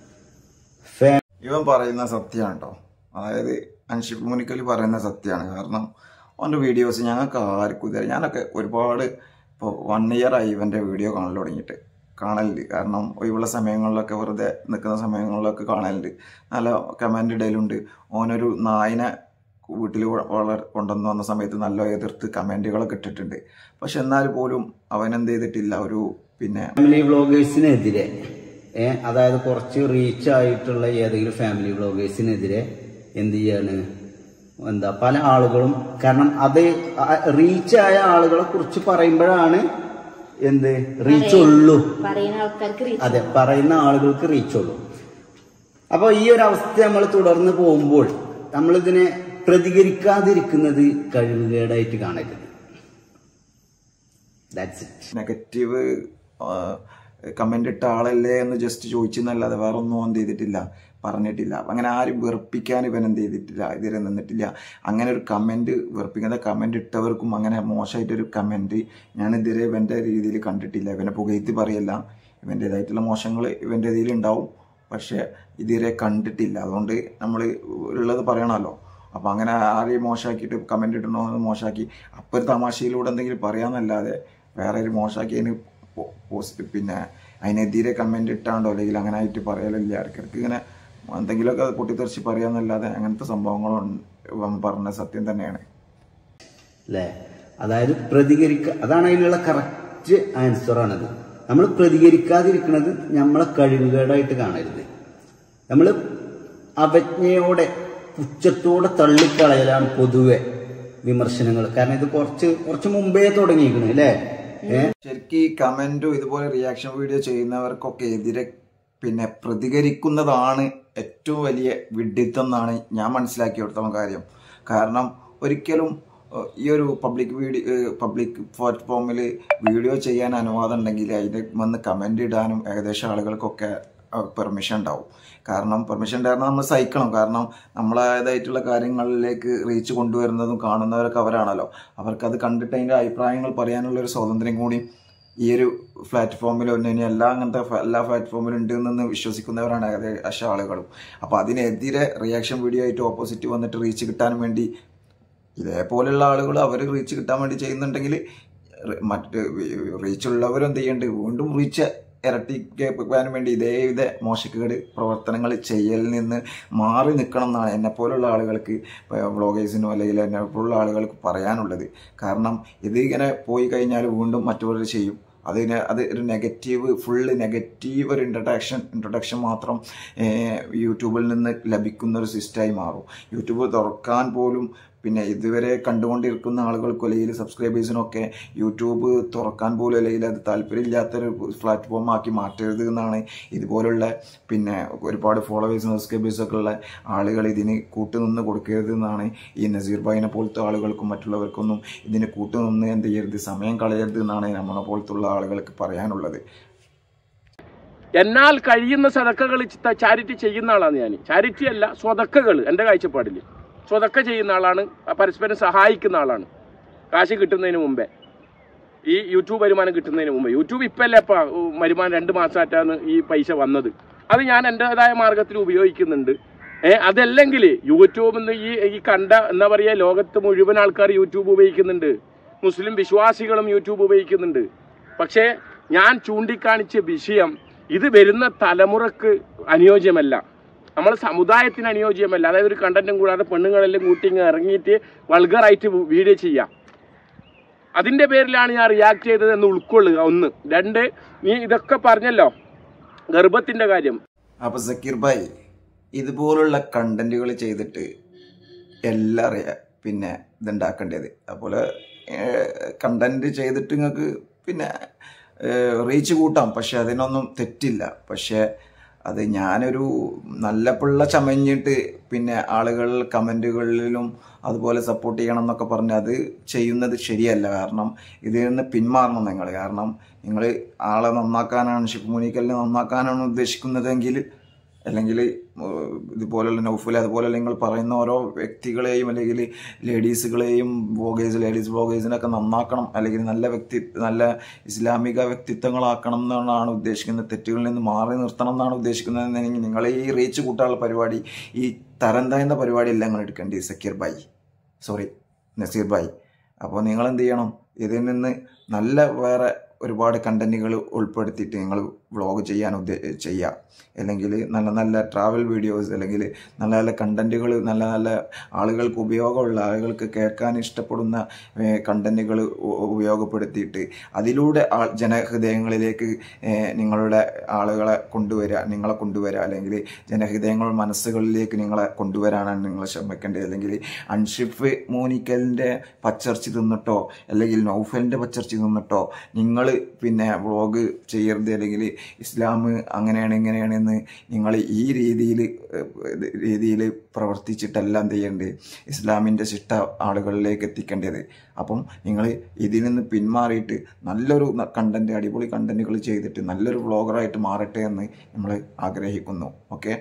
ഫാ ഇവൻ പറയുന്ന സത്യമാണ് കേട്ടോ അതായത് അൻഷിഫ് മുനിക്കലി പറയുന്ന സത്യമാണ് കാരണം അവൻ്റെ വീഡിയോസ് ഞങ്ങൾക്ക് ആർക്കും ഇതുവരെ ഞാനൊക്കെ ഒരുപാട് ഇപ്പോൾ വൺ ഇയർ ആയി ഇവൻ്റെ വീഡിയോ കാണൽ തുടങ്ങിയിട്ട് കാണലുണ്ട് കാരണം ഒഴിവുള്ള സമയങ്ങളിലൊക്കെ വെറുതെ നിൽക്കുന്ന സമയങ്ങളിലൊക്കെ കാണലുണ്ട് നല്ല കമൻ്റ് ഇടയിലുണ്ട് ഓനൊരു നായിനെ വീട്ടിൽ വളർ കൊണ്ടുവന്ന് വന്ന സമയത്ത് നല്ല എതിർത്ത് കമൻറ്റുകളൊക്കെ ഇട്ടിട്ടുണ്ട് പക്ഷെ എന്നാൽ പോലും അവൻ എന്ത് ചെയ്തിട്ടില്ല ഒരു പിന്നെ ഫാമിലി വ്ളോഗേഴ്സിനെതിരെ ഏ അതായത് കുറച്ച് റീച്ച് ആയിട്ടുള്ള ഏതെങ്കിലും ഫാമിലി വ്ളോഗേഴ്സിനെതിരെ എന്ത് ചെയ്യാണ് എന്താ പല ആളുകളും കാരണം അത് റീച്ച് ആയ ആളുകളെ കുറിച്ച് പറയുമ്പോഴാണ് എന്ത് റീച്ച് ഉള്ളൂ പറയുന്ന ആൾക്കാർക്ക് reach അതെ പറയുന്ന ആളുകൾക്ക് റീച്ച് ഉള്ളൂ അപ്പൊ ഈ ഒരു അവസ്ഥ നമ്മൾ തുടർന്ന് പോകുമ്പോൾ നമ്മളിതിനെ പ്രതികരിക്കാതിരിക്കുന്നത് കഴിവുകേടായിട്ട് കാണരുത് ദാറ്റ്സ് ഇറ്റ് നെഗറ്റീവ് കമന്റ് ഇട്ട ആളല്ലേ എന്ന് ജസ്റ്റ് ചോദിച്ചെന്നല്ലാതെ വേറെ ഒന്നും എന്ത് ചെയ്തിട്ടില്ല പറഞ്ഞിട്ടില്ല അങ്ങനെ ആരും വെറുപ്പിക്കാൻ ഇവൻ എന്ത് ചെയ്തിട്ടില്ല ഇതുവരെ നിന്നിട്ടില്ല അങ്ങനെ ഒരു കമന്റ് വെറുപ്പിക്കുന്ന കമന്റ് ഇട്ടവർക്കും അങ്ങനെ മോശമായിട്ടൊരു കമന്റ് ഞാൻ ഇതുവരെ ഇവന്റെ രീതിയിൽ കണ്ടിട്ടില്ല ഇവനെ പുകഴ്ത്തി പറയല്ല ഇവൻ്റെതായിട്ടുള്ള മോശങ്ങൾ ഇവൻ്റെ ഇതിൽ ഉണ്ടാവും പക്ഷെ ഇതുവരെ കണ്ടിട്ടില്ല അതുകൊണ്ട് നമ്മൾ ഉള്ളത് പറയണമല്ലോ അപ്പം അങ്ങനെ ആരെയും മോശമാക്കിയിട്ട് കമന്റ് ഇടണോ എന്ന് മോശമാക്കി അപ്പം ഒരു തമാശയിലൂടെ എന്തെങ്കിലും പറയാന്നല്ലാതെ വേറെ ഒരു മോശമാക്കി അതിന് പോസ്റ്റ് പിന്നെ അതിനെതിരെ കമന്റ് ഇട്ടാണ്ടോ അല്ലെങ്കിൽ അങ്ങനെ ആയിട്ട് പറയലില്ല ഇടയ്ക്കിടയ്ക്ക് ഇങ്ങനെ എന്തെങ്കിലുമൊക്കെ പൊട്ടിത്തെറിച്ച് പറയാന്നല്ലാതെ അങ്ങനത്തെ സംഭവങ്ങളും പറഞ്ഞ സത്യം തന്നെയാണ് അല്ലേ അതായത് പ്രതികരിക്ക അതാണ് അതിനുള്ള കറക്റ്റ് ആൻസറാണത് നമ്മൾ പ്രതികരിക്കാതിരിക്കുന്നത് നമ്മളെ കഴിവുകേടായിട്ട് കാണരുത് നമ്മൾ അവജ്ഞയോടെ പുച്ഛത്തോടെ തള്ളിക്കളയലാണ് പൊതുവെ വിമർശനങ്ങൾ കാരണം ഇത് കുറച്ച് കുറച്ച് മുമ്പേ തുടങ്ങിയിരിക്കണു അല്ലേ ഏഹ് ശരിക്കും ഈ കമന്റും ഇതുപോലെ റിയാക്ഷൻ വീഡിയോ ചെയ്യുന്നവർക്കൊക്കെ എതിരെ പിന്നെ പ്രതികരിക്കുന്നതാണ് ഏറ്റവും വലിയ വിഡിത്തം എന്നാണ് ഞാൻ മനസ്സിലാക്കിയെടുത്തോളം കാര്യം കാരണം ഒരിക്കലും ഏഹ്, ഈ ഒരു പബ്ലിക് വീഡിയോ പബ്ലിക് പ്ലാറ്റ്ഫോമിൽ വീഡിയോ ചെയ്യാൻ അനുവാദം ഉണ്ടെങ്കിൽ അതിൽ വന്ന് കമൻ്റ് ഇടാനും ഏകദേശം ആളുകൾക്കൊക്കെ പെർമിഷൻ ഉണ്ടാവും കാരണം പെർമിഷൻ ഉണ്ടായിരുന്ന നമ്മൾ സഹിക്കണം കാരണം നമ്മളേതായിട്ടുള്ള കാര്യങ്ങളിലേക്ക് റീച്ച് കൊണ്ടുവരുന്നതും കാണുന്നവരൊക്കെ അവരാണല്ലോ അവർക്കത് കണ്ടിട്ട് അതിൻ്റെ അഭിപ്രായങ്ങൾ പറയാനുള്ള ഒരു സ്വാതന്ത്ര്യം കൂടി ഈ ഒരു പ്ലാറ്റ്ഫോമിൽ ഇനി എല്ലാ അങ്ങനത്തെ ഫ- എല്ലാ പ്ലാറ്റ്ഫോമിലും ഉണ്ട് എന്ന് വിശ്വസിക്കുന്നവരാണ് ഏകദേശം ആളുകളും അപ്പോൾ അതിനെതിരെ റിയാക്ഷൻ വീഡിയോ ആയിട്ട് ഓപ്പോസിറ്റ് വന്നിട്ട് റീച്ച് കിട്ടാൻ വേണ്ടി ഇതേപോലെയുള്ള ആളുകൾ അവർ റീച്ച് കിട്ടാൻ വേണ്ടി ചെയ്യുന്നുണ്ടെങ്കിൽ മറ്റ് റീച്ച് ഉള്ളവരും എന്ത് ചെയ്യേണ്ടത് വീണ്ടും റീച്ച് ഇരട്ടിക്കാൻ വേണ്ടി ഇതേ ഇതേ മോശക്കേട് പ്രവർത്തനങ്ങൾ ചെയ്യലിൽ നിന്ന് മാറി നിൽക്കണം എന്നാണ് എന്നെപ്പോലുള്ള ആളുകൾക്ക് വ്ളോഗേഴ്സിനോ അല്ലെങ്കിൽ എന്നെപ്പോലുള്ള ആളുകൾക്ക് പറയാനുള്ളത് കാരണം ഇത് ഇങ്ങനെ പോയി കഴിഞ്ഞാൽ വീണ്ടും മറ്റവർ ചെയ്യും അതിന് അത് ഒരു നെഗറ്റീവ് ഫുള്ള് നെഗറ്റീവ് ഒരു ഇൻട്രഡക്ഷൻ ഇൻട്രഡക്ഷൻ മാത്രം ഏഹ്, യൂട്യൂബിൽ നിന്ന് ലഭിക്കുന്ന ഒരു സിസ്റ്റമായി മാറും യൂട്യൂബ് തുറക്കാൻ പോലും പിന്നെ ഇതുവരെ കണ്ടുകൊണ്ടിരിക്കുന്ന ആളുകൾക്കും അല്ലെങ്കിൽ സബ്സ്ക്രൈബേഴ്സിനൊക്കെ യൂട്യൂബ് തുറക്കാൻ പോലും അല്ലെങ്കിൽ അത് താല്പര്യമില്ലാത്തൊരു പ്ലാറ്റ്ഫോം ആക്കി മാറ്റരുത് എന്നാണ് ഇതുപോലുള്ള പിന്നെ ഒരുപാട് ഫോളോവേഴ്സും സബ്സ്ക്രൈബേഴ്സും ഒക്കെ ഉള്ള ആളുകൾ ഇതിന് കൂട്ടുനിന്ന് കൊടുക്കരുത് എന്നാണ് ഈ നസീർ ഭായിനെ പോലത്തെ ആളുകൾക്കും മറ്റുള്ളവർക്കൊന്നും ഇതിന് കൂട്ടുനിന്ന് എന്ത് ചെയ്യരുത് സമയം കളയരുത് എന്നാണ് നമ്മളെ പോലത്തുള്ള ആളുകൾക്ക് പറയാനുള്ളത് എന്നാൽ കഴിയുന്ന സതക്കകൾ ചാരിറ്റി ചെയ്യുന്ന ആളാണ് ഞാൻ ചാരിറ്റി അല്ല സ്വതക്കകൾ എൻ്റെ കാഴ്ചപ്പാടിൽ സ്വതക്ക ചെയ്യുന്ന ആളാണ് പരസ്പരം സഹായിക്കുന്ന ആളാണ് കാശ് കിട്ടുന്നതിന് മുമ്പേ ഈ യൂട്യൂബ് വരുമാനം കിട്ടുന്നതിന് മുമ്പ് യൂട്യൂബ് ഇപ്പല്ലേ ഇപ്പം വരുമാനം രണ്ട് മാസമായിട്ടാണ് ഈ പൈസ വന്നത് അത് ഞാൻ എൻ്റെതായ മാർഗത്തിൽ ഉപയോഗിക്കുന്നുണ്ട് ഏ അതല്ലെങ്കിൽ യൂട്യൂബ് എന്ന് ഈ ഈ കണ്ട എന്താ പറയുക ലോകത്ത് മുഴുവൻ ആൾക്കാർ യൂട്യൂബ് ഉപയോഗിക്കുന്നുണ്ട് മുസ്ലിം വിശ്വാസികളും യൂട്യൂബ് ഉപയോഗിക്കുന്നുണ്ട് പക്ഷേ ഞാൻ ചൂണ്ടിക്കാണിച്ച വിഷയം ഇത് വരുന്ന തലമുറക്ക് അനുയോജ്യമല്ല നമ്മൾ സമുദായത്തിന് അനുയോജ്യമല്ല അതായത് ഒരു കണ്ടന്റും കൂടാതെ പെണ്ണുങ്ങളെല്ലാം കൂട്ടി ഇങ്ങ് ഇറങ്ങിയിട്ട് വൾഗറായിട്ട് വീഡിയോ ചെയ്യാം അതിന്റെ പേരിലാണ് ഞാൻ റിയാക്ട് ചെയ്തത് എന്ന് ഉൾക്കൊള്ളുക ഒന്ന് രണ്ട് നീ ഇതൊക്കെ പറഞ്ഞല്ലോ ഗർഭത്തിന്റെ കാര്യം അപ്പൊ സക്കീർ ഭായ് ഇതുപോലുള്ള കണ്ടന്റുകൾ ചെയ്തിട്ട് എല്ലാം അറിയാം പിന്നെ ഇതുണ്ടാക്കേണ്ടത് അതുപോലെ കണ്ടന്റ് ചെയ്തിട്ട് നിങ്ങൾക്ക് പിന്നെ റീച്ച് കൂട്ടാം പക്ഷെ അതിനൊന്നും തെറ്റില്ല പക്ഷെ അത് ഞാനൊരു നല്ല പിള്ള ചമഞ്ഞിട്ട് പിന്നെ ആളുകൾ കമൻറ്റുകളിലും അതുപോലെ സപ്പോർട്ട് ചെയ്യണം എന്നൊക്കെ പറഞ്ഞ് അത് ചെയ്യുന്നത് ശരിയല്ല കാരണം ഇതിൽ നിന്ന് പിന്മാറണം നിങ്ങൾ കാരണം നിങ്ങൾ ആളെ നന്നാക്കാനാണ് ഷിപ്പ് മുനിക്കലിനെ നന്നാക്കാനാണ് ഉദ്ദേശിക്കുന്നതെങ്കിൽ അല്ലെങ്കിൽ ഇതുപോലുള്ള നൗഫൽ അതുപോലെ നിങ്ങൾ പറയുന്ന ഓരോ വ്യക്തികളെയും അല്ലെങ്കിൽ ലേഡീസുകളെയും ബ്ലോഗേഴ്സ് ലേഡീസ് ബ്ലോഗേഴ്സിനൊക്കെ നന്നാക്കണം അല്ലെങ്കിൽ നല്ല വ്യക്തി നല്ല ഇസ്ലാമിക വ്യക്തിത്വങ്ങളാക്കണം എന്നാണ് ഉദ്ദേശിക്കുന്നത് തെറ്റുകളിൽ നിന്ന് മാറി നിർത്തണം എന്നാണ് ഉദ്ദേശിക്കുന്നതെങ്കിൽ നിങ്ങൾ ഈ റീച്ച് കൂട്ടാനുള്ള പരിപാടി ഈ തരം താഴ്ന്ന പരിപാടിയല്ല നിങ്ങൾ എടുക്കേണ്ടത് സക്കീർ ഭായി സോറി നസീർ ഭായി അപ്പോൾ നിങ്ങൾ എന്ത് ചെയ്യണം ഇതിൽ നിന്ന് നല്ല വേറെ ഒരുപാട് കണ്ടന്റുകൾ ഉൾപ്പെടുത്തിയിട്ട് നിങ്ങൾ വ്ളോഗ് ചെയ്യാൻ ഉദ്ദേ ചെയ്യുക അല്ലെങ്കിൽ നല്ല നല്ല ട്രാവൽ വീഡിയോസ് അല്ലെങ്കിൽ നല്ല നല്ല കണ്ടന്റുകൾ നല്ല നല്ല ആളുകൾക്ക് ഉപയോഗമുള്ള ആളുകൾക്ക് കേൾക്കാൻ ഇഷ്ടപ്പെടുന്ന കണ്ടന്റുകൾ ഉപയോഗപ്പെടുത്തിയിട്ട് അതിലൂടെ ആ ജനഹൃദയങ്ങളിലേക്ക് ഏഹ്, നിങ്ങളുടെ ആളുകളെ കൊണ്ടുവരിക നിങ്ങളെ കൊണ്ടുവരിക അല്ലെങ്കിൽ ജനഹൃദയങ്ങൾ മനസ്സുകളിലേക്ക് നിങ്ങളെ കൊണ്ടുവരാനാണ് നിങ്ങൾ ശ്രമിക്കേണ്ടത് അല്ലെങ്കിൽ അൻഷിഫ് മോനിക്കലിൻ്റെ പച്ചർച്ചി തിന്നിട്ടോ അല്ലെങ്കിൽ നൗഫലിൻ്റെ പച്ചർച്ചി തിന്നിട്ടോ നിങ്ങൾ പിന്നെ വ്ളോഗ് ചെയ്യരുത് അല്ലെങ്കിൽ ഇസ്ലാം അങ്ങനെയാണ് ഇങ്ങനെയാണ് എന്ന് നിങ്ങൾ ഈ രീതിയിൽ രീതിയിൽ പ്രവർത്തിച്ചിട്ടല്ല എന്ത് ചെയ്യേണ്ടത് ഇസ്ലാമിൻ്റെ ശിഷ്ട ആളുകളിലേക്ക് എത്തിക്കേണ്ടത് അപ്പം നിങ്ങൾ ഇതിൽ നിന്ന് പിന്മാറിയിട്ട് നല്ലൊരു കണ്ടന്റ് അടിപൊളി കണ്ടന്റുകൾ ചെയ്തിട്ട് നല്ലൊരു വ്ളോഗറായിട്ട് മാറട്ടെ എന്ന് നമ്മൾ ആഗ്രഹിക്കുന്നു ഓക്കെ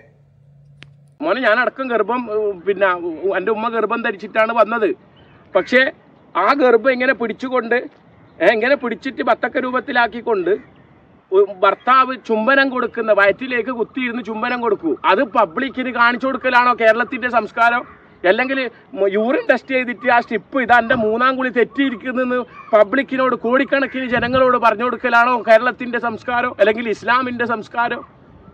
മോനെ ഞാൻ അടക്കം ഗർഭം ഉം, പിന്നെ ഉം, എൻ്റെ ഉമ്മ ഗർഭം ധരിച്ചിട്ടാണ് വന്നത് പക്ഷേ ആ ഗർഭം ഇങ്ങനെ പിടിച്ചുകൊണ്ട് ഏ, ഇങ്ങനെ പിടിച്ചിട്ട് ബത്തക്ക രൂപത്തിലാക്കിക്കൊണ്ട് ഉം, ഭർത്താവ് ചുംബനം കൊടുക്കുന്ന വയറ്റിലേക്ക് കുത്തിയിരുന്ന് ചുംബനം കൊടുക്കൂ അത് പബ്ലിക്കിന് കാണിച്ചു കൊടുക്കലാണോ കേരളത്തിന്റെ സംസ്കാരം അല്ലെങ്കിൽ യൂറിൻ ടെസ്റ്റ് ചെയ്തിട്ട് ആ സ്റ്റിപ്പ് ഇതാ എൻ്റെ മൂന്നാം കുളി തെറ്റിയിരിക്കുന്നെന്ന് പബ്ലിക്കിനോട് കോടിക്കണക്കിന് ജനങ്ങളോട് പറഞ്ഞു കൊടുക്കലാണോ കേരളത്തിന്റെ സംസ്കാരം അല്ലെങ്കിൽ ഇസ്ലാമിന്റെ സംസ്കാരം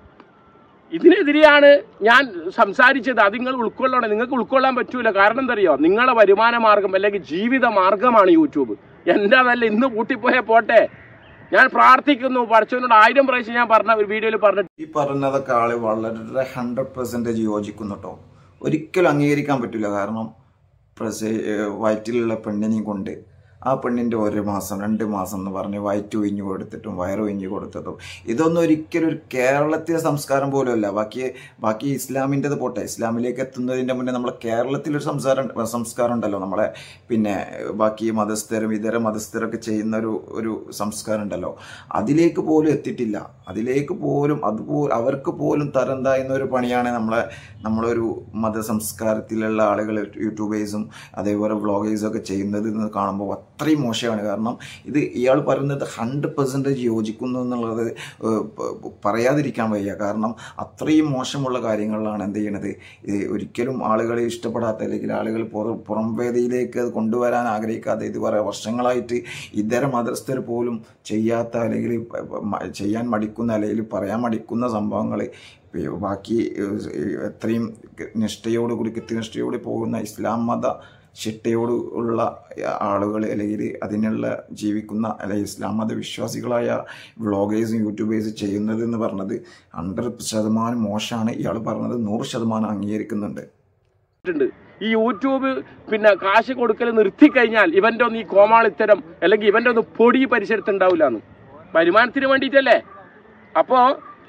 ഇതിനെതിരെയാണ് ഞാൻ സംസാരിച്ചത് അത് നിങ്ങൾ ഉൾക്കൊള്ളണം നിങ്ങൾക്ക് ഉൾക്കൊള്ളാൻ പറ്റൂല കാരണം എന്തറിയോ നിങ്ങളെ വരുമാന മാർഗം അല്ലെങ്കിൽ ജീവിത മാർഗമാണ് യൂട്യൂബ് എൻ്റെ അതല്ല ഇന്ന് പൂട്ടിപ്പോയ പോട്ടെ ഞാൻ പ്രാർത്ഥിക്കുന്നു പഠിച്ചവനോട് ആയിരം പ്രാവശ്യം ഞാൻ പറഞ്ഞ ഒരു വീഡിയോയിൽ പറഞ്ഞു ഈ പറഞ്ഞതൊക്കെ ആള് വളരെ ഹൺഡ്രഡ് പെർസെൻറ്റേജ് യോജിക്കുന്നു കേട്ടോ ഒരിക്കലും അംഗീകരിക്കാൻ പറ്റില്ല കാരണം പ്രസ ഏഹ് വയറ്റിലുള്ള പെണ്ണിനെയും കൊണ്ട് ആ പെണ്ണിന്റെ ഒരു മാസം രണ്ട് മാസം എന്ന് പറഞ്ഞ് വയറ്റ് ഒഴിഞ്ഞു കൊടുത്തിട്ടും വയറ് ഒഴിഞ്ഞു കൊടുത്തതും ഇതൊന്നും ഒരിക്കലും ഒരു കേരളത്തിലെ സംസ്കാരം പോലും അല്ല ബാക്കി ബാക്കി ഇസ്ലാമിൻ്റെത് പോട്ടെ ഇസ്ലാമിലേക്ക് എത്തുന്നതിന്റെ മുന്നേ നമ്മളെ കേരളത്തിലൊരു സംസാരം സംസ്കാരം ഉണ്ടല്ലോ നമ്മളെ പിന്നെ ബാക്കി മതസ്ഥരും ഇതര മതസ്ഥരൊക്കെ ചെയ്യുന്ന ഒരു ഒരു സംസ്കാരം ഉണ്ടല്ലോ അതിലേക്ക് പോലും എത്തിയിട്ടില്ല അതിലേക്ക് പോലും അതുപോ അവർക്ക് പോലും തരം തായുന്ന ഒരു പണിയാണ് നമ്മളെ നമ്മളൊരു മതസംസ്കാരത്തിലുള്ള ആളുകൾ യൂട്യൂബേഴ്സും അതേപോലെ വ്ളോഗേഴ്സും ഒക്കെ ചെയ്യുന്നത് എന്ന് കാണുമ്പോൾ അത്രയും മോശമാണ് കാരണം ഇത് ഇയാൾ പറയുന്നത് ഹൺഡ്രഡ് പെർസെൻറ്റേജ് യോജിക്കുന്നു എന്നുള്ളത് ഏഹ്, പ- പ- പറയാതിരിക്കാൻ വയ്യ കാരണം അത്രയും മോശമുള്ള കാര്യങ്ങളിലാണ് എന്ത് ചെയ്യണത് ഇത് ഒരിക്കലും ആളുകളെ ഇഷ്ടപ്പെടാത്ത അല്ലെങ്കിൽ ആളുകൾ പുറം പുറം വേദിയിലേക്ക് അത് കൊണ്ടുവരാൻ ആഗ്രഹിക്കാതെ ഇത് കുറേ വർഷങ്ങളായിട്ട് ഇതര മതസ്ഥർ പോലും ചെയ്യാത്ത അല്ലെങ്കിൽ പ- പ- മ- ചെയ്യാൻ മടിക്കുന്ന അല്ലെങ്കിൽ പറയാൻ മടിക്കുന്ന സംഭവങ്ങൾ ബാക്കി ഏഹ്, എത്രയും നിഷ്ഠയോടുകൂടി കൃത്യനിഷ്ഠയോട് പോകുന്ന ഇസ്ലാം മത ചിട്ടയോട് ഉള്ള ആളുകൾ അല്ലെങ്കിൽ അതിനുള്ള ജീവിക്കുന്ന അല്ലെങ്കിൽ ഇസ്ലാം മത വിശ്വാസികളായ വ്ളോഗേഴ്സും യൂട്യൂബേഴ്സും ചെയ്യുന്നത് എന്ന് പറഞ്ഞത് ഹൺഡ്രഡ് ശതമാനം മോശമാണ് ഇയാൾ പറഞ്ഞത് നൂറ് ശതമാനം അംഗീകരിക്കുന്നുണ്ട് ഉണ്ട് ഈ യൂട്യൂബ് പിന്നെ കാശ് കൊടുക്കൽ നിർത്തിക്കഴിഞ്ഞാൽ ഇവന്റെ ഒന്ന് ഈ കോമാളിത്തരം അല്ലെങ്കിൽ ഇവന്റെ ഒന്ന് പൊടി പരിസരത്ത് ഉണ്ടാവില്ല വരുമാനത്തിന് വേണ്ടിയിട്ടല്ലേ അപ്പോ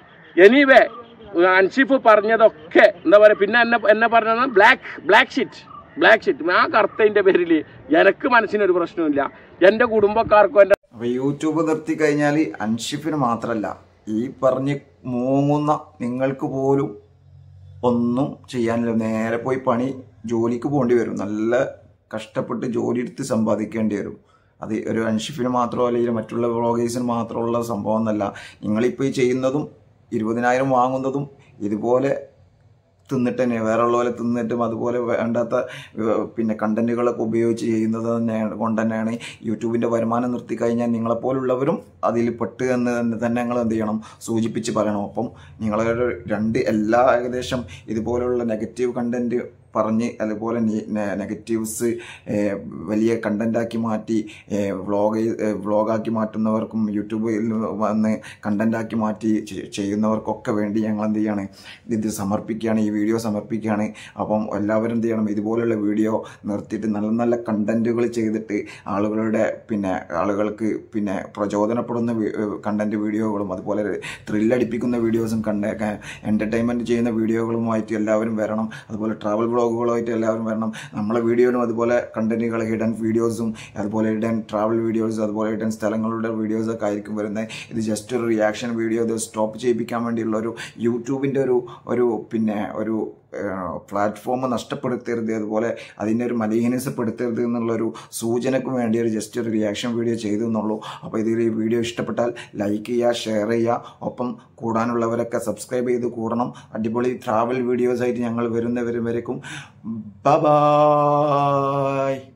എനിവേ അൻഷിഫ് പറഞ്ഞതൊക്കെ എന്താ പറയാ പിന്നെ എന്നെ എന്നെ പറഞ്ഞത് black black sheet black sheet ആ കറുത്തതിന്റെ പേരിൽ എനക്ക് മനസ്സിനൊരു പ്രശ്നമില്ല എന്റെ കുടുംബക്കാർക്കോ എന്റെ അപ്പൊ യൂട്യൂബ് നിർത്തി കഴിഞ്ഞാൽ അൻഷിഫിന് മാത്രമല്ല ഈ പറഞ്ഞ് മൂങ്ങുന്ന നിങ്ങൾക്ക് പോലും ഒന്നും ചെയ്യാനില്ല നേരെ പോയി പണി ജോലിക്ക് പോകേണ്ടി വരും നല്ല കഷ്ടപ്പെട്ട് ജോലി എടുത്ത് സമ്പാദിക്കേണ്ടി വരും അത് ഒരു അൻഷിഫിന് മാത്രമോ അല്ലെങ്കിൽ മറ്റുള്ള വ്ളോഗേഴ്സിന് മാത്രമുള്ള സംഭവം എന്നല്ല നിങ്ങളിപ്പോൾ ഈ ചെയ്യുന്നതും ഇരുപതിനായിരം വാങ്ങുന്നതും ഇതുപോലെ തിന്നിട്ട് തന്നെ വേറെ ഉള്ള പോലെ തിന്നിട്ടും അതുപോലെ വേണ്ടാത്ത ഏഹ്, പിന്നെ കണ്ടന്റുകളൊക്കെ ഉപയോഗിച്ച് ചെയ്യുന്നത് തന്നെയാണ് കൊണ്ട് തന്നെയാണ് യൂട്യൂബിന്റെ വരുമാനം നിർത്തി കഴിഞ്ഞാൽ നിങ്ങളെപ്പോലുള്ളവരും അതിൽ പെട്ട് എന്ന് തന്നെ തന്നെ നിങ്ങൾ എന്ത് ചെയ്യണം സൂചിപ്പിച്ച് പറയണം അപ്പം നിങ്ങളൊരു രണ്ട് എല്ലാ ഏകദേശം ഇതുപോലുള്ള നെഗറ്റീവ് കണ്ടന്റ് പറഞ്ഞ് അതുപോലെ നെഗറ്റീവ്സ് വലിയ കണ്ടന്റാക്കി മാറ്റി വ്ളോഗ് വ്ളോഗാക്കി മാറ്റുന്നവർക്കും യൂട്യൂബിൽ വന്ന് കണ്ടന്റാക്കി മാറ്റി ചെ- ചെയ്യുന്നവർക്കൊക്കെ വേണ്ടി ഞങ്ങൾ എന്ത് ചെയ്യാണ് ഇത് സമർപ്പിക്കുകയാണ് ഈ വീഡിയോ സമർപ്പിക്കുകയാണ് അപ്പം എല്ലാവരും എന്ത് ചെയ്യണം ഇതുപോലുള്ള വീഡിയോ നിർത്തിയിട്ട് നല്ല നല്ല കണ്ടന്റുകൾ ചെയ്തിട്ട് ആളുകളുടെ പിന്നെ ആളുകൾക്ക് പിന്നെ പ്രചോദനപ്പെടുന്ന കണ്ടന്റ് വീഡിയോകളും അതുപോലെ ത്രില്ലടിപ്പിക്കുന്ന വീഡിയോസും കണ്ട എന്റർടൈൻമെന്റ് ചെയ്യുന്ന വീഡിയോകളുമായിട്ട് എല്ലാവരും വരണം അതുപോലെ ട്രാവൽ വ്ളോഗുകളുമായിട്ട് എല്ലാവരും വരണം നമ്മളെ വീഡിയോയിലും അതുപോലെ കണ്ടന്റുകൾ ഹിഡൻ വീഡിയോസും അതുപോലെ ഹിഡൻ ട്രാവൽ വീഡിയോസ് അതുപോലെ ഹിഡൻ സ്ഥലങ്ങളുടെ വീഡിയോസ് ഒക്കെ ആയിരിക്കും വരുന്നത് ഇത് ജസ്റ്റ് ഒരു റിയാക്ഷൻ വീഡിയോ ഇത് സ്റ്റോപ്പ് ചെയ്യിപ്പിക്കാൻ വേണ്ടിയുള്ള ഒരു യൂട്യൂബിന്റെ ഒരു ഒരു പിന്നെ ഒരു പ്ലാറ്റ്ഫോം നഷ്ടപ്പെടുത്തരുത് അതുപോലെ അതിനെ ഒരു മലീനസപ്പെടുത്തരുത് എന്നുള്ളൊരു സൂചനയ്ക്ക് വേണ്ടി ഒരു ജസ്റ്റ് ഒരു റിയാക്ഷൻ വീഡിയോ ചെയ്തു എന്നുള്ളൂ അപ്പോൾ ഇതിൽ ഈ വീഡിയോ ഇഷ്ടപ്പെട്ടാൽ ലൈക്ക് ചെയ്യുക ഷെയർ ചെയ്യുക ഒപ്പം കൂടാനുള്ളവരൊക്കെ സബ്സ്ക്രൈബ് ചെയ്ത് കൂടണം അടിപൊളി ട്രാവൽ വീഡിയോസ് ആയിട്ട് ഞങ്ങൾ വരുന്നവരും വരേക്കും ബൈ